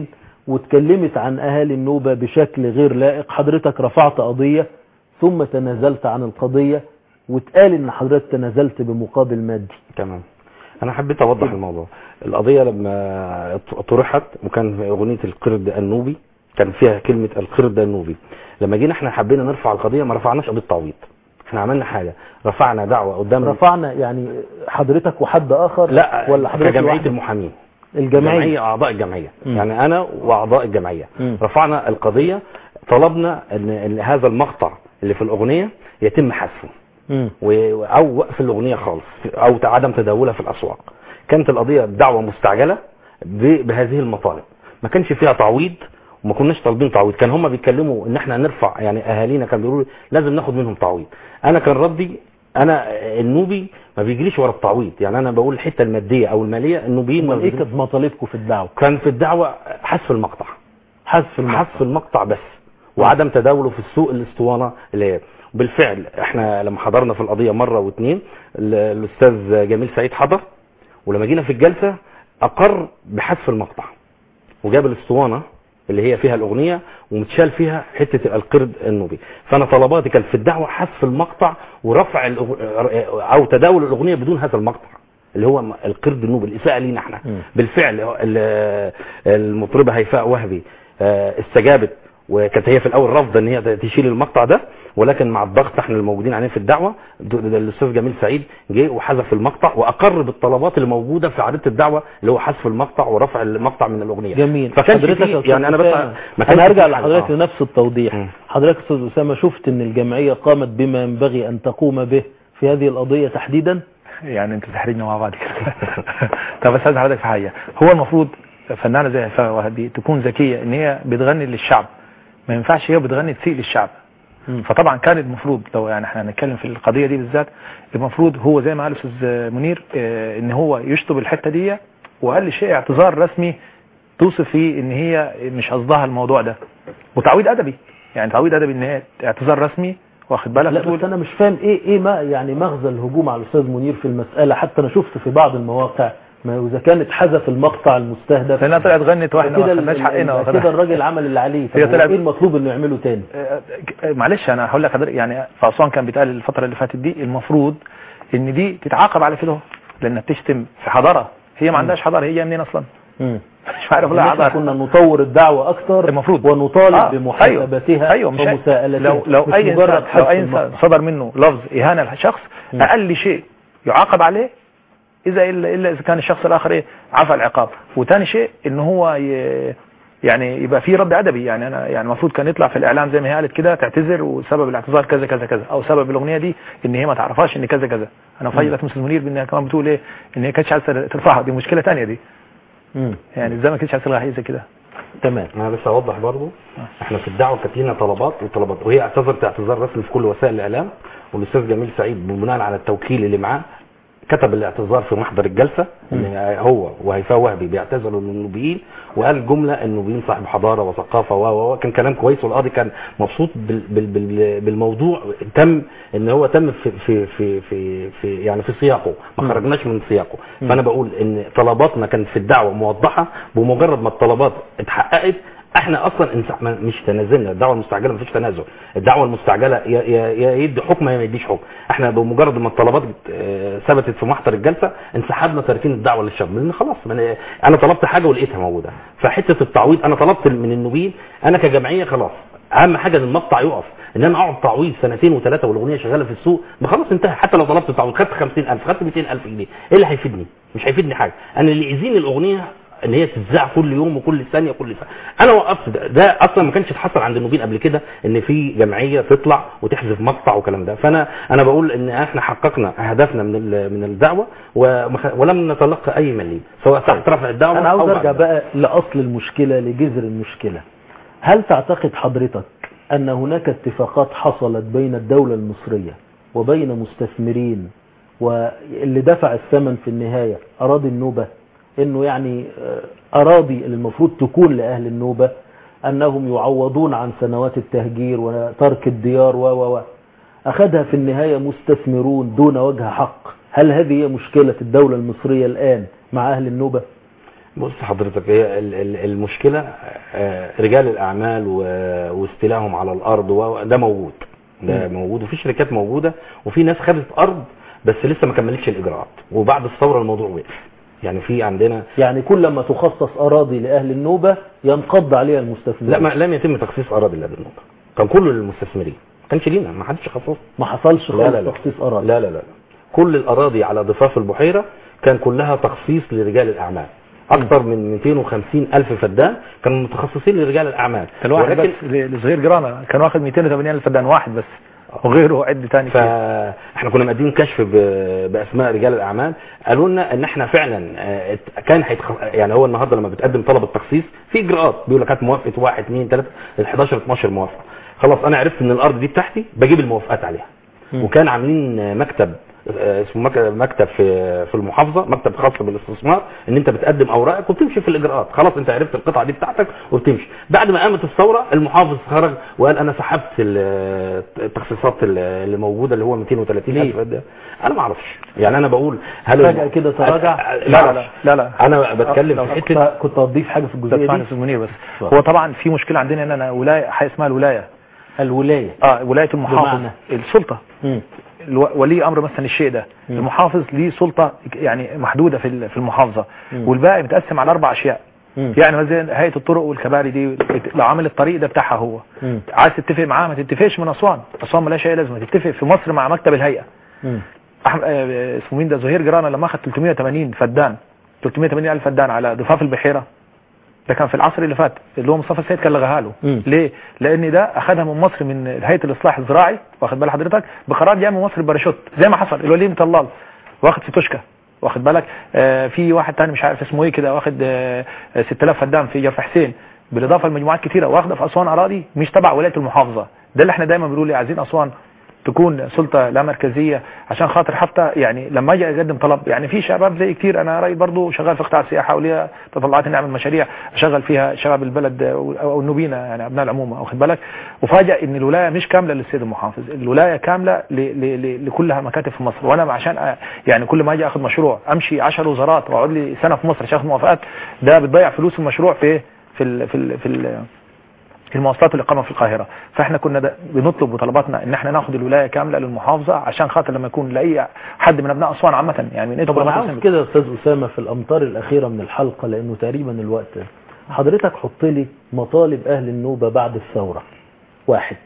واتكلمت عن اهالي النوبة بشكل غير لائق حضرتك رفعت قضية ثم تنازلت عن القضية واتقال ان حضرتك تنازلت بمقابل مادي تمام انا حبيت اوضح الموضوع القضيه لما طرحت وكان في اغنيه القرد النوبي كان فيها كلمه القرد النوبي لما جينا احنا حبينا نرفع القضيه ما رفعناش قضيه تعويض احنا عملنا حاجه رفعنا دعوه قدام رفعنا يعني حضرتك وحد اخر لا ولا حضرتك كجمعيه لوحدك؟ المحامين الجمعية جمعية اعضاء الجمعيه مم. يعني انا واعضاء الجمعيه مم. رفعنا القضيه طلبنا ان إن هذا المقطع اللي في الاغنيه يتم حذفه مم. و- او وقف الاغنيه خالص او عدم تداولها في الاسواق كانت القضيه دعوه مستعجله ب- بهذه المطالب ما كانش فيها تعويض وما كناش طالبين تعويض كان هم بيتكلموا ان احنا نرفع يعني اهالينا كانوا بيقولوا لازم ناخد منهم تعويض انا كان ردي انا النوبي ما بيجريش ورا التعويض يعني انا بقول الحته الماديه او الماليه النوبيين ما امال ايه بيجروا- كانت مطالبكم في الدعوة كان في الدعوه حذف المقطع حذف المقطع حذف المقطع بس وعدم تداوله في السوق الاسطوانه اللي هي بالفعل احنا لما حضرنا في القضيه مره واثنين ال- الاستاذ جميل سعيد حضر ولما جينا في الجلسه اقر بحذف المقطع وجاب الاسطوانه اللي هي فيها الاغنيه ومتشال فيها حته القرد النوبي فانا طلباتي كانت في الدعوه حذف المقطع ورفع الأغ- او تداول الاغنيه بدون هذا المقطع اللي هو القرد النوبي الاساءه لينا احنا بالفعل ال- المطربه هيفاء وهبي آه، استجابت وكانت هي في الاول رافضه ان هي تشيل المقطع ده ولكن مع الضغط احنا الموجودين عليه في الدعوه د- د- الاستاذ جميل سعيد جه وحذف المقطع واقر بالطلبات اللي موجوده في عريضه الدعوه اللي هو حذف المقطع ورفع المقطع من الاغنيه جميل فكانش حضرتك يا فيه أستاذ يعني انا بس أسامة، ما كانش انا هرجع فيه حاجة. لحضرتك آه. لنفس التوضيح حضرتك استاذ اسامه شفت ان الجمعيه قامت بما ينبغي ان تقوم به في هذه القضيه تحديدا يعني انت تحرجنا مع بعض كده طب بس عايز حضرتك في حاجه هو المفروض فنانه زي هيفاء وهبي تكون ذكيه ان هي بتغني للشعب ما ينفعش هي بتغني تسيء للشعب فطبعا كان المفروض لو يعني احنا هنتكلم في القضيه دي بالذات المفروض هو زي ما قال الاستاذ منير اه، ان هو يشطب الحته دي وقال شيء اعتذار رسمي توصف فيه ان هي مش قصدها الموضوع ده وتعويض ادبي يعني تعويض ادبي ان هي اعتذار رسمي واخد بالك لا وتقول بس انا مش فاهم ايه ايه ما يعني مغزى الهجوم على الاستاذ منير في المساله حتى انا شفت في بعض المواقع ما اذا كانت حذف المقطع المستهدف لانها طلعت غنت واحنا كده ما خدناش ال- حقنا ال- واخدها. كده الراجل عمل اللي عليه طب هي هو طلعت- ايه المطلوب انه يعمله تاني معلش انا هقول لك حضرتك يعني في اسوان كان بيتقال الفتره اللي فاتت دي المفروض ان دي تتعاقب على كده لانها بتشتم في حضاره هي ما عندهاش حضاره هي جايه منين اصلا مم. مش عارف إن لا إحنا حضاره كنا نطور الدعوة أكثر المفروض ونطالب آه، بمحاسبتها ايوه مش ومساءلتها لو لو مش اي مجرد إنسان لو حذف اي المقطع. انسان صدر منه لفظ اهانه لشخص اقل شيء يعاقب عليه اذا الا الا اذا كان الشخص الاخر ايه عفى العقاب وثاني شيء ان هو ي... يعني يبقى في رد ادبي يعني انا يعني المفروض كان يطلع في الاعلام زي ما هي قالت كده تعتذر وسبب الاعتذار كذا كذا كذا او سبب الاغنيه دي ان هي ما تعرفهاش ان كذا كذا انا فاجئت مستر منير بانها كمان بتقول ايه ان هي كانتش عايزه ترفعها دي مشكله ثانيه دي مم. يعني ازاي ما كانتش عايزه تلغي حاجه زي كده تمام انا بس اوضح برضو احنا في الدعوه كانت لنا طلبات وطلبات وهي اعتذرت اعتذار رسمي في كل وسائل الاعلام والاستاذ جميل سعيد بناء على التوكيل اللي معاه كتب الاعتذار في محضر الجلسه ان هو وهيفاء وهبي بيعتذروا للنوبيين وقال جمله النوبيين صاحب حضاره وثقافه و و و. كان كلام كويس والقاضي كان مبسوط بال بال بال بالموضوع تم ان هو تم في في في في, في يعني في سياقه ما مم. خرجناش من سياقه مم. فانا بقول ان طلباتنا كانت في الدعوه موضحه بمجرد ما الطلبات اتحققت احنا اصلا انس- ما- مش تنازلنا الدعوه المستعجله ما فيش تنازل الدعوه المستعجله يا يا- يا يدي حكم يا ما يديش حكم احنا بمجرد ما الطلبات آه، ثبتت في محضر الجلسه انسحبنا تاركين الدعوه للشعب لان خلاص ما أنا- انا طلبت حاجه ولقيتها موجوده فحته التعويض انا طلبت من النوبيين انا كجمعيه خلاص اهم حاجه ان المقطع يقف ان انا اقعد تعويض سنتين وثلاثه والاغنيه شغاله في السوق ما خلاص انتهى حتى لو طلبت تعويض خدت 50000 خدت 200000 جنيه ايه اللي هيفيدني مش هيفيدني حاجه انا اللي يأذيني الاغنيه ان هي تتذاع كل يوم وكل ثانيه وكل ساعه انا وقفت ده, ده اصلا ما كانش اتحصل عند النوبين قبل كده ان في جمعيه تطلع وتحذف مقطع والكلام ده فانا انا بقول ان احنا حققنا هدفنا من ال- من الدعوه وما- ولم نتلقى اي مليم سواء تحت رفع الدعوه انا عاوز أو بعد ارجع بقى لاصل المشكله لجذر المشكله هل تعتقد حضرتك ان هناك اتفاقات حصلت بين الدوله المصريه وبين مستثمرين واللي دفع الثمن في النهايه اراضي النوبه انه يعني آه، اراضي اللي المفروض تكون لاهل النوبه انهم يعوضون عن سنوات التهجير وترك الديار و و و اخذها في النهايه مستثمرون دون وجه حق هل هذه هي مشكله الدوله المصريه الان مع اهل النوبه بص حضرتك هي ال- ال- المشكله آه، رجال الاعمال و- واستيلاهم على الارض و- ده موجود ده مم. موجود وفي شركات موجوده وفي ناس خدت ارض بس لسه ما كملتش الاجراءات وبعد الثوره الموضوع وقف يعني في عندنا يعني كل ما تخصص أراضي لأهل النوبة ينقض عليها المستثمرين لا ما لم يتم تخصيص اراضي الا بالنقطه كان كله للمستثمرين ما كانش لينا ما حدش خصص ما حصلش لا لا خالص لا تخصيص أراضي لا لا لا كل الاراضي على ضفاف البحيره كان كلها تخصيص لرجال الاعمال اكثر من 250 الف فدان كانوا متخصصين لرجال الاعمال كان واحد بس لصغير جرانا كان واخد 280 الف فدان واحد بس وغيره عد تاني كتير. فاحنا كنا مقدمين كشف ب- باسماء رجال الاعمال قالوا لنا ان احنا فعلا آه، ات- كان هيتخ... يعني هو النهارده لما بتقدم طلب التخصيص في اجراءات بيقول لك هات موافقه 1 2 3 ال 11 12 موافقه خلاص انا عرفت ان الارض دي بتاعتي بجيب الموافقات عليها وكان عاملين مكتب آه، اسمه مك- مكتب في في المحافظه مكتب خاص بالاستثمار ان انت بتقدم اوراقك وبتمشي في الاجراءات خلاص انت عرفت القطعه دي بتاعتك وبتمشي بعد ما قامت الثوره المحافظ خرج وقال انا سحبت ال- التخصيصات ال- اللي موجوده اللي هو 230 الف ده انا ما اعرفش يعني انا بقول هل فجأة كده تراجع لا لا لا, لا, لا. انا بتكلم لو في كنت- حته كنت هتضيف حاجه في الجزئيه تسمعني دي استاذ منير بس هو طبعا في مشكله عندنا هنا أنا ولايه حاجه اسمها الولايه الولايه اه ولايه المحافظ بمعنى؟ السلطه مم. الو- ولي امر مثلا الشيء ده مم. المحافظ ليه سلطه يعني محدوده في ال- في المحافظه مم. والباقي متقسم على اربع اشياء مم. يعني مثلا هيئه الطرق والكباري دي لو عامل الطريق ده بتاعها هو مم. عايز تتفق معاه ما تتفقش من اسوان اسوان ملهاش اي لازمه تتفق في مصر مع مكتب الهيئه مم. أحم... آه، اسمه مين ده زهير جرانا لما اخذ 380 فدان 380 الف فدان على ضفاف البحيره ده كان في العصر اللي فات اللي هو مصطفى السيد كان لغاها له مم. ليه لان ده اخذها من مصر من هيئه الاصلاح الزراعي واخد بال حضرتك بقرار جاي من مصر بباراشوت زي ما حصل الوليد طلال واخد في توشكا واخد بالك آه في واحد تاني مش عارف اسمه ايه كده واخد آه آه، 6000 فدان في جرف حسين بالاضافه لمجموعات كتيره واخده في اسوان اراضي مش تبع ولايه المحافظه ده اللي احنا دايما بنقول إيه، عايزين اسوان تكون سلطة لا مركزية عشان خاطر حتى يعني لما اجي اقدم طلب يعني في شباب زي كتير انا رايي برضو شغال في قطاع السياحة وليا تطلعات اني اعمل مشاريع اشغل فيها شباب البلد او أو النوبيين يعني ابناء العمومة واخد بالك وفاجئ ان الولاية مش كاملة للسيد المحافظ الولاية كاملة ل ل ل لكلها مكاتب في مصر وانا عشان أ- يعني كل ما اجي اخد مشروع امشي 10 وزارات واقعد لي سنة في مصر عشان اخد موافقات ده بتضيع فلوس المشروع في في ال في ال في ال المواصلات والإقامة في القاهرة فاحنا كنا ده بنطلب وطلباتنا ان احنا ناخد الولاية كاملة للمحافظة عشان خاطر لما يكون لاي حد من ابناء اسوان عامة يعني من طب انا إيه عاوز كده يا استاذ اسامه في الامطار الاخيره من الحلقه لانه تقريبا الوقت حضرتك حط لي مطالب اهل النوبه بعد الثوره واحد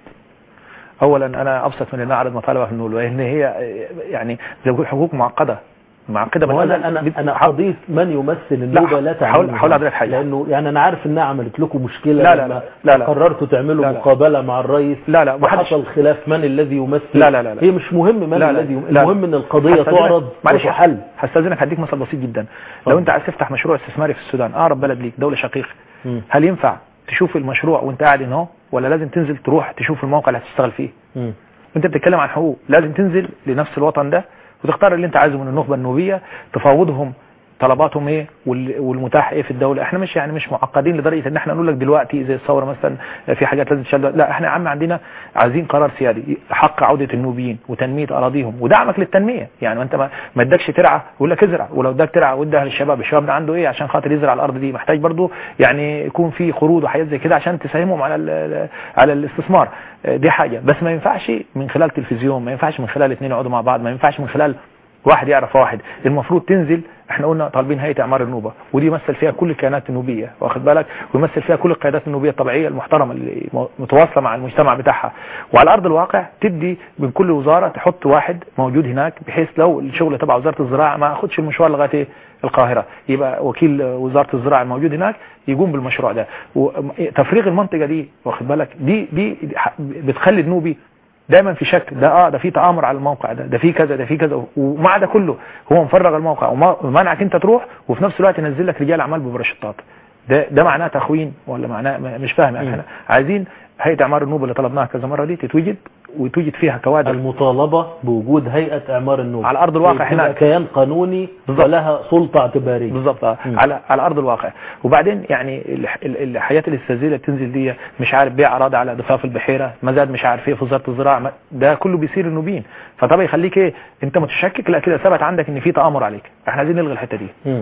اولا انا ابسط من ان اعرض مطالبها في النول لان هي يعني زي ما بقول حقوق معقدة معقدة ما هو انا انا انا قضيه من يمثل النوبه لا حاول تعنيني. حاول اضرب حاجة لانه يعني انا عارف انها عملت لكم مشكله لا لا لما لا لا لا. قررتوا تعملوا لا لا. مقابله مع الرئيس لا لا ما حدش- وحصل خلاف من الذي يمثل لا لا لا لا. هي مش مهم من لا لا. الذي يم- لا. المهم ان القضيه هستأذنك- تعرض معلش وتحل هستاذنك هديك مثل بسيط جدا لو انت عايز تفتح مشروع استثماري في السودان اقرب بلد ليك دولة شقيق مم. هل ينفع تشوف المشروع وانت قاعد هنا ولا لازم تنزل تروح تشوف الموقع اللي هتشتغل فيه مم. انت بتتكلم عن حقوق لازم تنزل لنفس الوطن ده وتختار اللي انت عايزه من النخبة النوبية تفاوضهم طلباتهم ايه وال- والمتاح ايه في الدولة احنا مش يعني مش معقدين لدرجة ان احنا نقول لك دلوقتي زي الثورة مثلا في حاجات لازم تشال لا احنا يا عم عندنا عايزين قرار سيادي حق عودة النوبيين وتنمية اراضيهم ودعمك للتنمية يعني انت ما ما ادكش ترعى يقول لك ازرع ولو اداك ترعى وادها للشباب الشباب ده عنده ايه عشان خاطر يزرع الارض دي محتاج برضو يعني يكون في قروض وحاجات زي كده عشان تساهمهم على ال- على الاستثمار اه، دي حاجة بس ما ينفعش من خلال تلفزيون ما ينفعش من خلال اثنين يقعدوا مع بعض ما ينفعش من خلال واحد يعرف واحد المفروض تنزل احنا قلنا طالبين هيئه اعمار النوبه ودي يمثل فيها كل الكيانات النوبيه واخد بالك ويمثل فيها كل القيادات النوبيه الطبيعيه المحترمه اللي م- متواصله مع المجتمع بتاعها وعلى ارض الواقع تدي من كل وزاره تحط واحد موجود هناك بحيث لو الشغل تبع وزاره الزراعه ما اخدش المشوار لغايه إيه؟ القاهره يبقى وكيل وزاره الزراعه الموجود هناك يقوم بالمشروع ده وتفريغ المنطقه دي واخد بالك دي دي دي ح- بتخلي النوبي دايما في شك ده اه ده في تآمر على الموقع ده ده في كذا ده في كذا ومع ده كله هو مفرغ الموقع وما- ومنعك انت تروح وفي نفس الوقت ينزل لك رجال اعمال ببرشطات ده ده معناه تخوين ولا معناه م- مش فاهم يعني مم. احنا عايزين هيئه اعمار النوبه اللي طلبناها كذا مره دي تتوجد وتوجد فيها كوادر المطالبه بوجود هيئه اعمار النوبه على أرض الواقع تبقى هناك. كيان قانوني بالظبط. ولها سلطه اعتباريه بالظبط آه. مم. على على ارض الواقع وبعدين يعني الح- ال- الحياه الاستاذيه اللي بتنزل دي مش عارف بيع اراضي على ضفاف البحيره مزاد مش عارف ايه في وزاره الزراعه ما- ده كله بيصير النوبيين فطبعا يخليك ايه انت متشكك لا كده ثبت عندك ان في تامر عليك احنا عايزين نلغي الحته دي مم.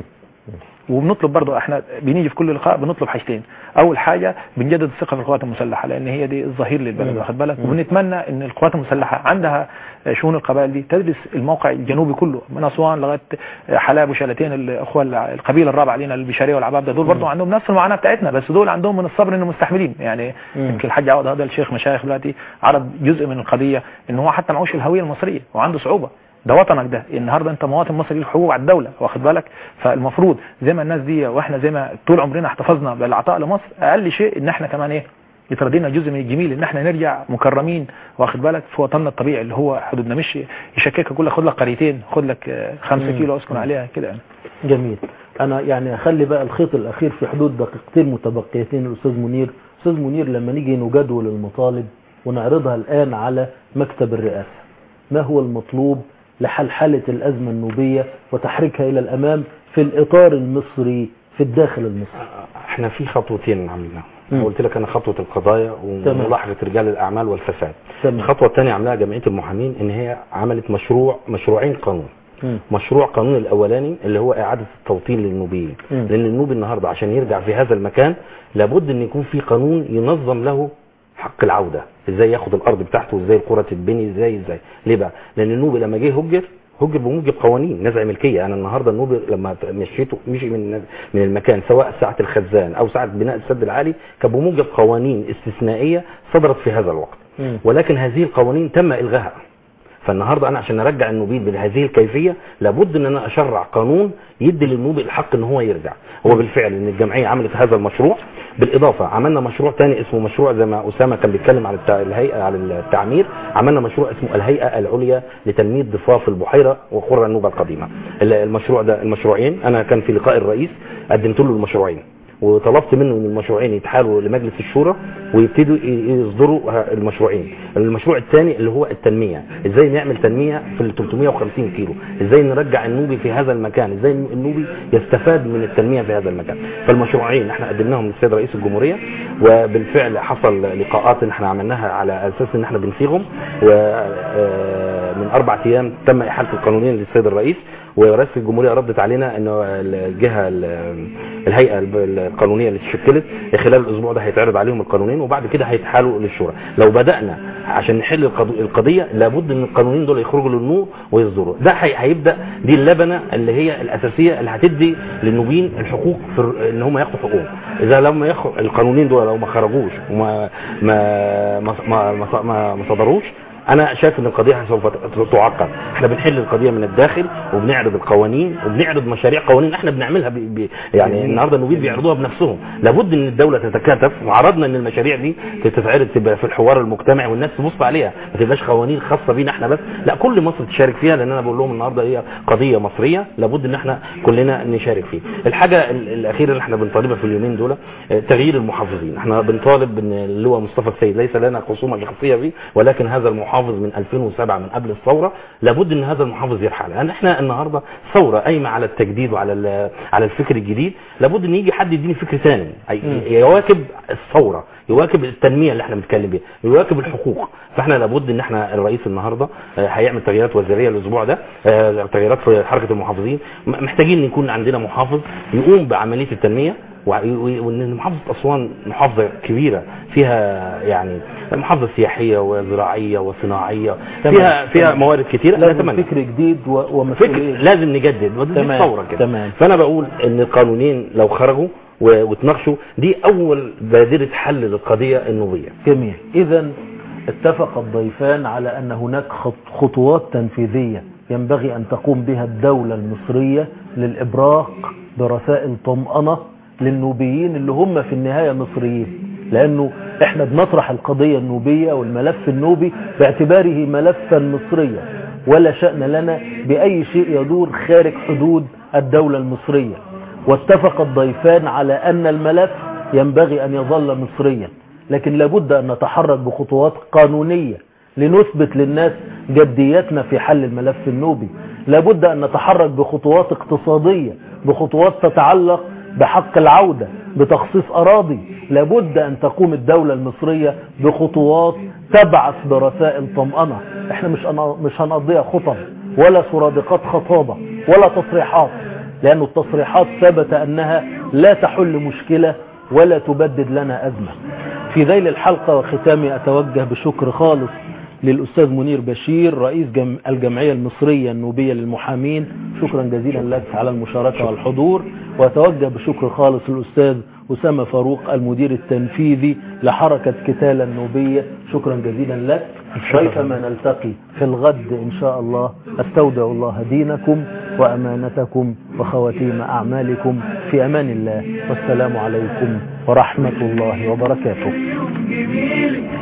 وبنطلب برضه احنا بنيجي في كل لقاء بنطلب حاجتين اول حاجه بنجدد الثقه في القوات المسلحه لان هي دي الظهير للبلد مم. واخد بالك مم. وبنتمنى ان القوات المسلحه عندها شؤون القبائل دي تدرس الموقع الجنوبي كله من اسوان لغايه حلب وشلاتين الاخوه الع- القبيله الرابعه علينا البشاريه والعبابده دول برضه عندهم نفس المعاناه بتاعتنا بس دول عندهم من الصبر انهم مستحملين يعني مم. يمكن الحاج عوض هذا الشيخ مشايخ دلوقتي عرض جزء من القضيه ان هو حتى معهوش الهويه المصريه وعنده صعوبه ده وطنك ده النهارده انت مواطن مصري ليك حقوق على الدوله واخد بالك فالمفروض زي ما الناس دي واحنا زي ما طول عمرنا احتفظنا بالعطاء لمصر اقل شيء ان احنا كمان ايه يتردينا جزء من الجميل ان احنا نرجع مكرمين واخد بالك في وطننا الطبيعي اللي هو حدودنا مش يشككك يقول لك خد لك قريتين خد لك آه، خمسة مم. كيلو اسكن عليها كده يعني جميل انا يعني اخلي بقى الخيط الاخير في حدود دقيقتين متبقيتين الاستاذ منير استاذ منير لما نيجي نجدول المطالب ونعرضها الان على مكتب الرئاسه ما هو المطلوب لحلحله الازمه النوبيه وتحريكها الى الامام في الاطار المصري في الداخل المصري احنا في خطوتين عاملينها مم. قلت لك انا خطوه القضايا تمام. وملاحظه رجال الاعمال والفساد تمام. الخطوه الثانيه عملها جمعيه المحامين ان هي عملت مشروع مشروعين قانون مم. مشروع قانون الاولاني اللي هو اعاده التوطين للنوبيين مم. لان النوبي النهارده عشان يرجع في هذا المكان لابد ان يكون في قانون ينظم له حق العوده ازاي ياخد الارض بتاعته ازاي القرى تتبني ازاي ازاي ليه بقى لان النوبي لما جه هجر هجر بموجب قوانين نزع ملكيه انا النهارده النوبي لما مشيته مشي من من المكان سواء ساعه الخزان او ساعه بناء السد العالي كان بموجب قوانين استثنائيه صدرت في هذا الوقت ولكن هذه القوانين تم الغائها فالنهارده انا عشان ارجع النوبيين بهذه الكيفيه لابد ان انا اشرع قانون يدي للنوبي الحق ان هو يرجع هو بالفعل ان الجمعيه عملت هذا المشروع بالاضافه عملنا مشروع تاني اسمه مشروع زي ما اسامه كان بيتكلم على التع- الهيئه على التعمير عملنا مشروع اسمه الهيئه العليا لتنميه ضفاف البحيره وقرى النوبه القديمه ال- المشروع ده المشروعين انا كان في لقاء الرئيس قدمت له المشروعين وطلبت منه ان المشروعين يتحالوا لمجلس الشورى ويبتدوا ي- يصدروا ه- المشروعين المشروع الثاني اللي هو التنميه ازاي نعمل تنميه في ال 350 كيلو ازاي نرجع النوبي في هذا المكان ازاي النوبي يستفاد من التنميه في هذا المكان فالمشروعين احنا قدمناهم للسيد رئيس الجمهوريه وبالفعل حصل لقاءات ان احنا عملناها على اساس ان احنا بنصيغهم ومن اربع ايام تم احاله القانونين للسيد الرئيس ورئاسه الجمهوريه ردت علينا انه الجهه ال- الهيئه القانونيه اللي اتشكلت خلال الاسبوع ده هيتعرض عليهم القانونين وبعد كده هيتحالوا للشورى لو بدانا عشان نحل القض- القضيه لابد ان القانونين دول يخرجوا للنور ويصدروا ده هي- هيبدا دي اللبنه اللي هي الاساسيه اللي هتدي للنوبيين الحقوق في الر- ان هم ياخدوا حقوقهم اذا لما يخرج القانونين دول لو ما خرجوش وما ما ما ما, ما, ما, ما صدروش انا شايف ان القضيه سوف ت- تعقد احنا بنحل القضيه من الداخل وبنعرض القوانين وبنعرض مشاريع قوانين احنا بنعملها ب... ب... يعني النهارده النوبيين بيعرضوها بنفسهم لابد ان الدوله تتكاتف وعرضنا ان المشاريع دي تتعرض تبقى في الحوار المجتمعي والناس تبص عليها ما تبقاش قوانين خاصه بينا احنا بس لا كل مصر تشارك فيها لان انا بقول لهم النهارده هي قضيه مصريه لابد ان احنا كلنا نشارك فيه الحاجه ال- الاخيره اللي احنا بنطالبها في اليومين دول آه، تغيير المحافظين احنا بنطالب ان اللواء مصطفى السيد ليس لنا خصومه شخصيه فيه ولكن هذا المحافظ من 2007 من قبل الثوره لابد ان هذا المحافظ يرحل لان احنا النهارده ثوره قايمه على التجديد وعلى ال- على الفكر الجديد لابد ان يجي حد يديني فكر ثاني أي- يواكب الثوره يواكب التنميه اللي احنا بنتكلم بيها يواكب الحقوق فاحنا لابد ان احنا الرئيس النهارده آه، هيعمل تغييرات وزاريه الاسبوع ده آه، تغييرات في حركه المحافظين م- محتاجين يكون عندنا محافظ يقوم بعمليه التنميه وع- و- وان محافظه اسوان محافظه كبيره فيها يعني محافظه سياحيه وزراعيه وصناعيه فيها فيها تمام. موارد كتيره لازم نتمنى. فكر جديد و- فكر ومسؤوليه لازم نجدد ودي تمام. ثوره كده تمام. فانا بقول ان القانونين لو خرجوا و- واتناقشوا دي اول بادره حل للقضيه النوبيه جميل اذا اتفق الضيفان على ان هناك خط- خطوات تنفيذية ينبغي ان تقوم بها الدولة المصرية للابراق برسائل طمأنة للنوبيين اللي هم في النهاية مصريين لانه احنا بنطرح القضية النوبية والملف النوبي باعتباره ملفا مصريا ولا شأن لنا بأي شيء يدور خارج حدود الدولة المصرية واتفق الضيفان على أن الملف ينبغي أن يظل مصريا لكن لابد أن نتحرك بخطوات قانونية لنثبت للناس جديتنا في حل الملف النوبي لابد أن نتحرك بخطوات اقتصادية بخطوات تتعلق بحق العودة بتخصيص أراضي لابد أن تقوم الدولة المصرية بخطوات تبعث برسائل طمأنة احنا مش أنا- مش هنقضيها خطب ولا سرادقات خطابة ولا تصريحات لأن التصريحات ثبت أنها لا تحل مشكلة ولا تبدد لنا أزمة في ذيل الحلقة وختامي أتوجه بشكر خالص للأستاذ منير بشير رئيس جم... الجمعية المصرية النوبية للمحامين شكرا جزيلا لك على المشاركة والحضور وأتوجه بشكر خالص للأستاذ أسامة فاروق المدير التنفيذي لحركة كتالة النوبية شكرا جزيلا لك ريثما نلتقي في الغد إن شاء الله أستودع الله دينكم وأمانتكم وخواتيم أعمالكم في أمان الله والسلام عليكم ورحمة الله وبركاته جميل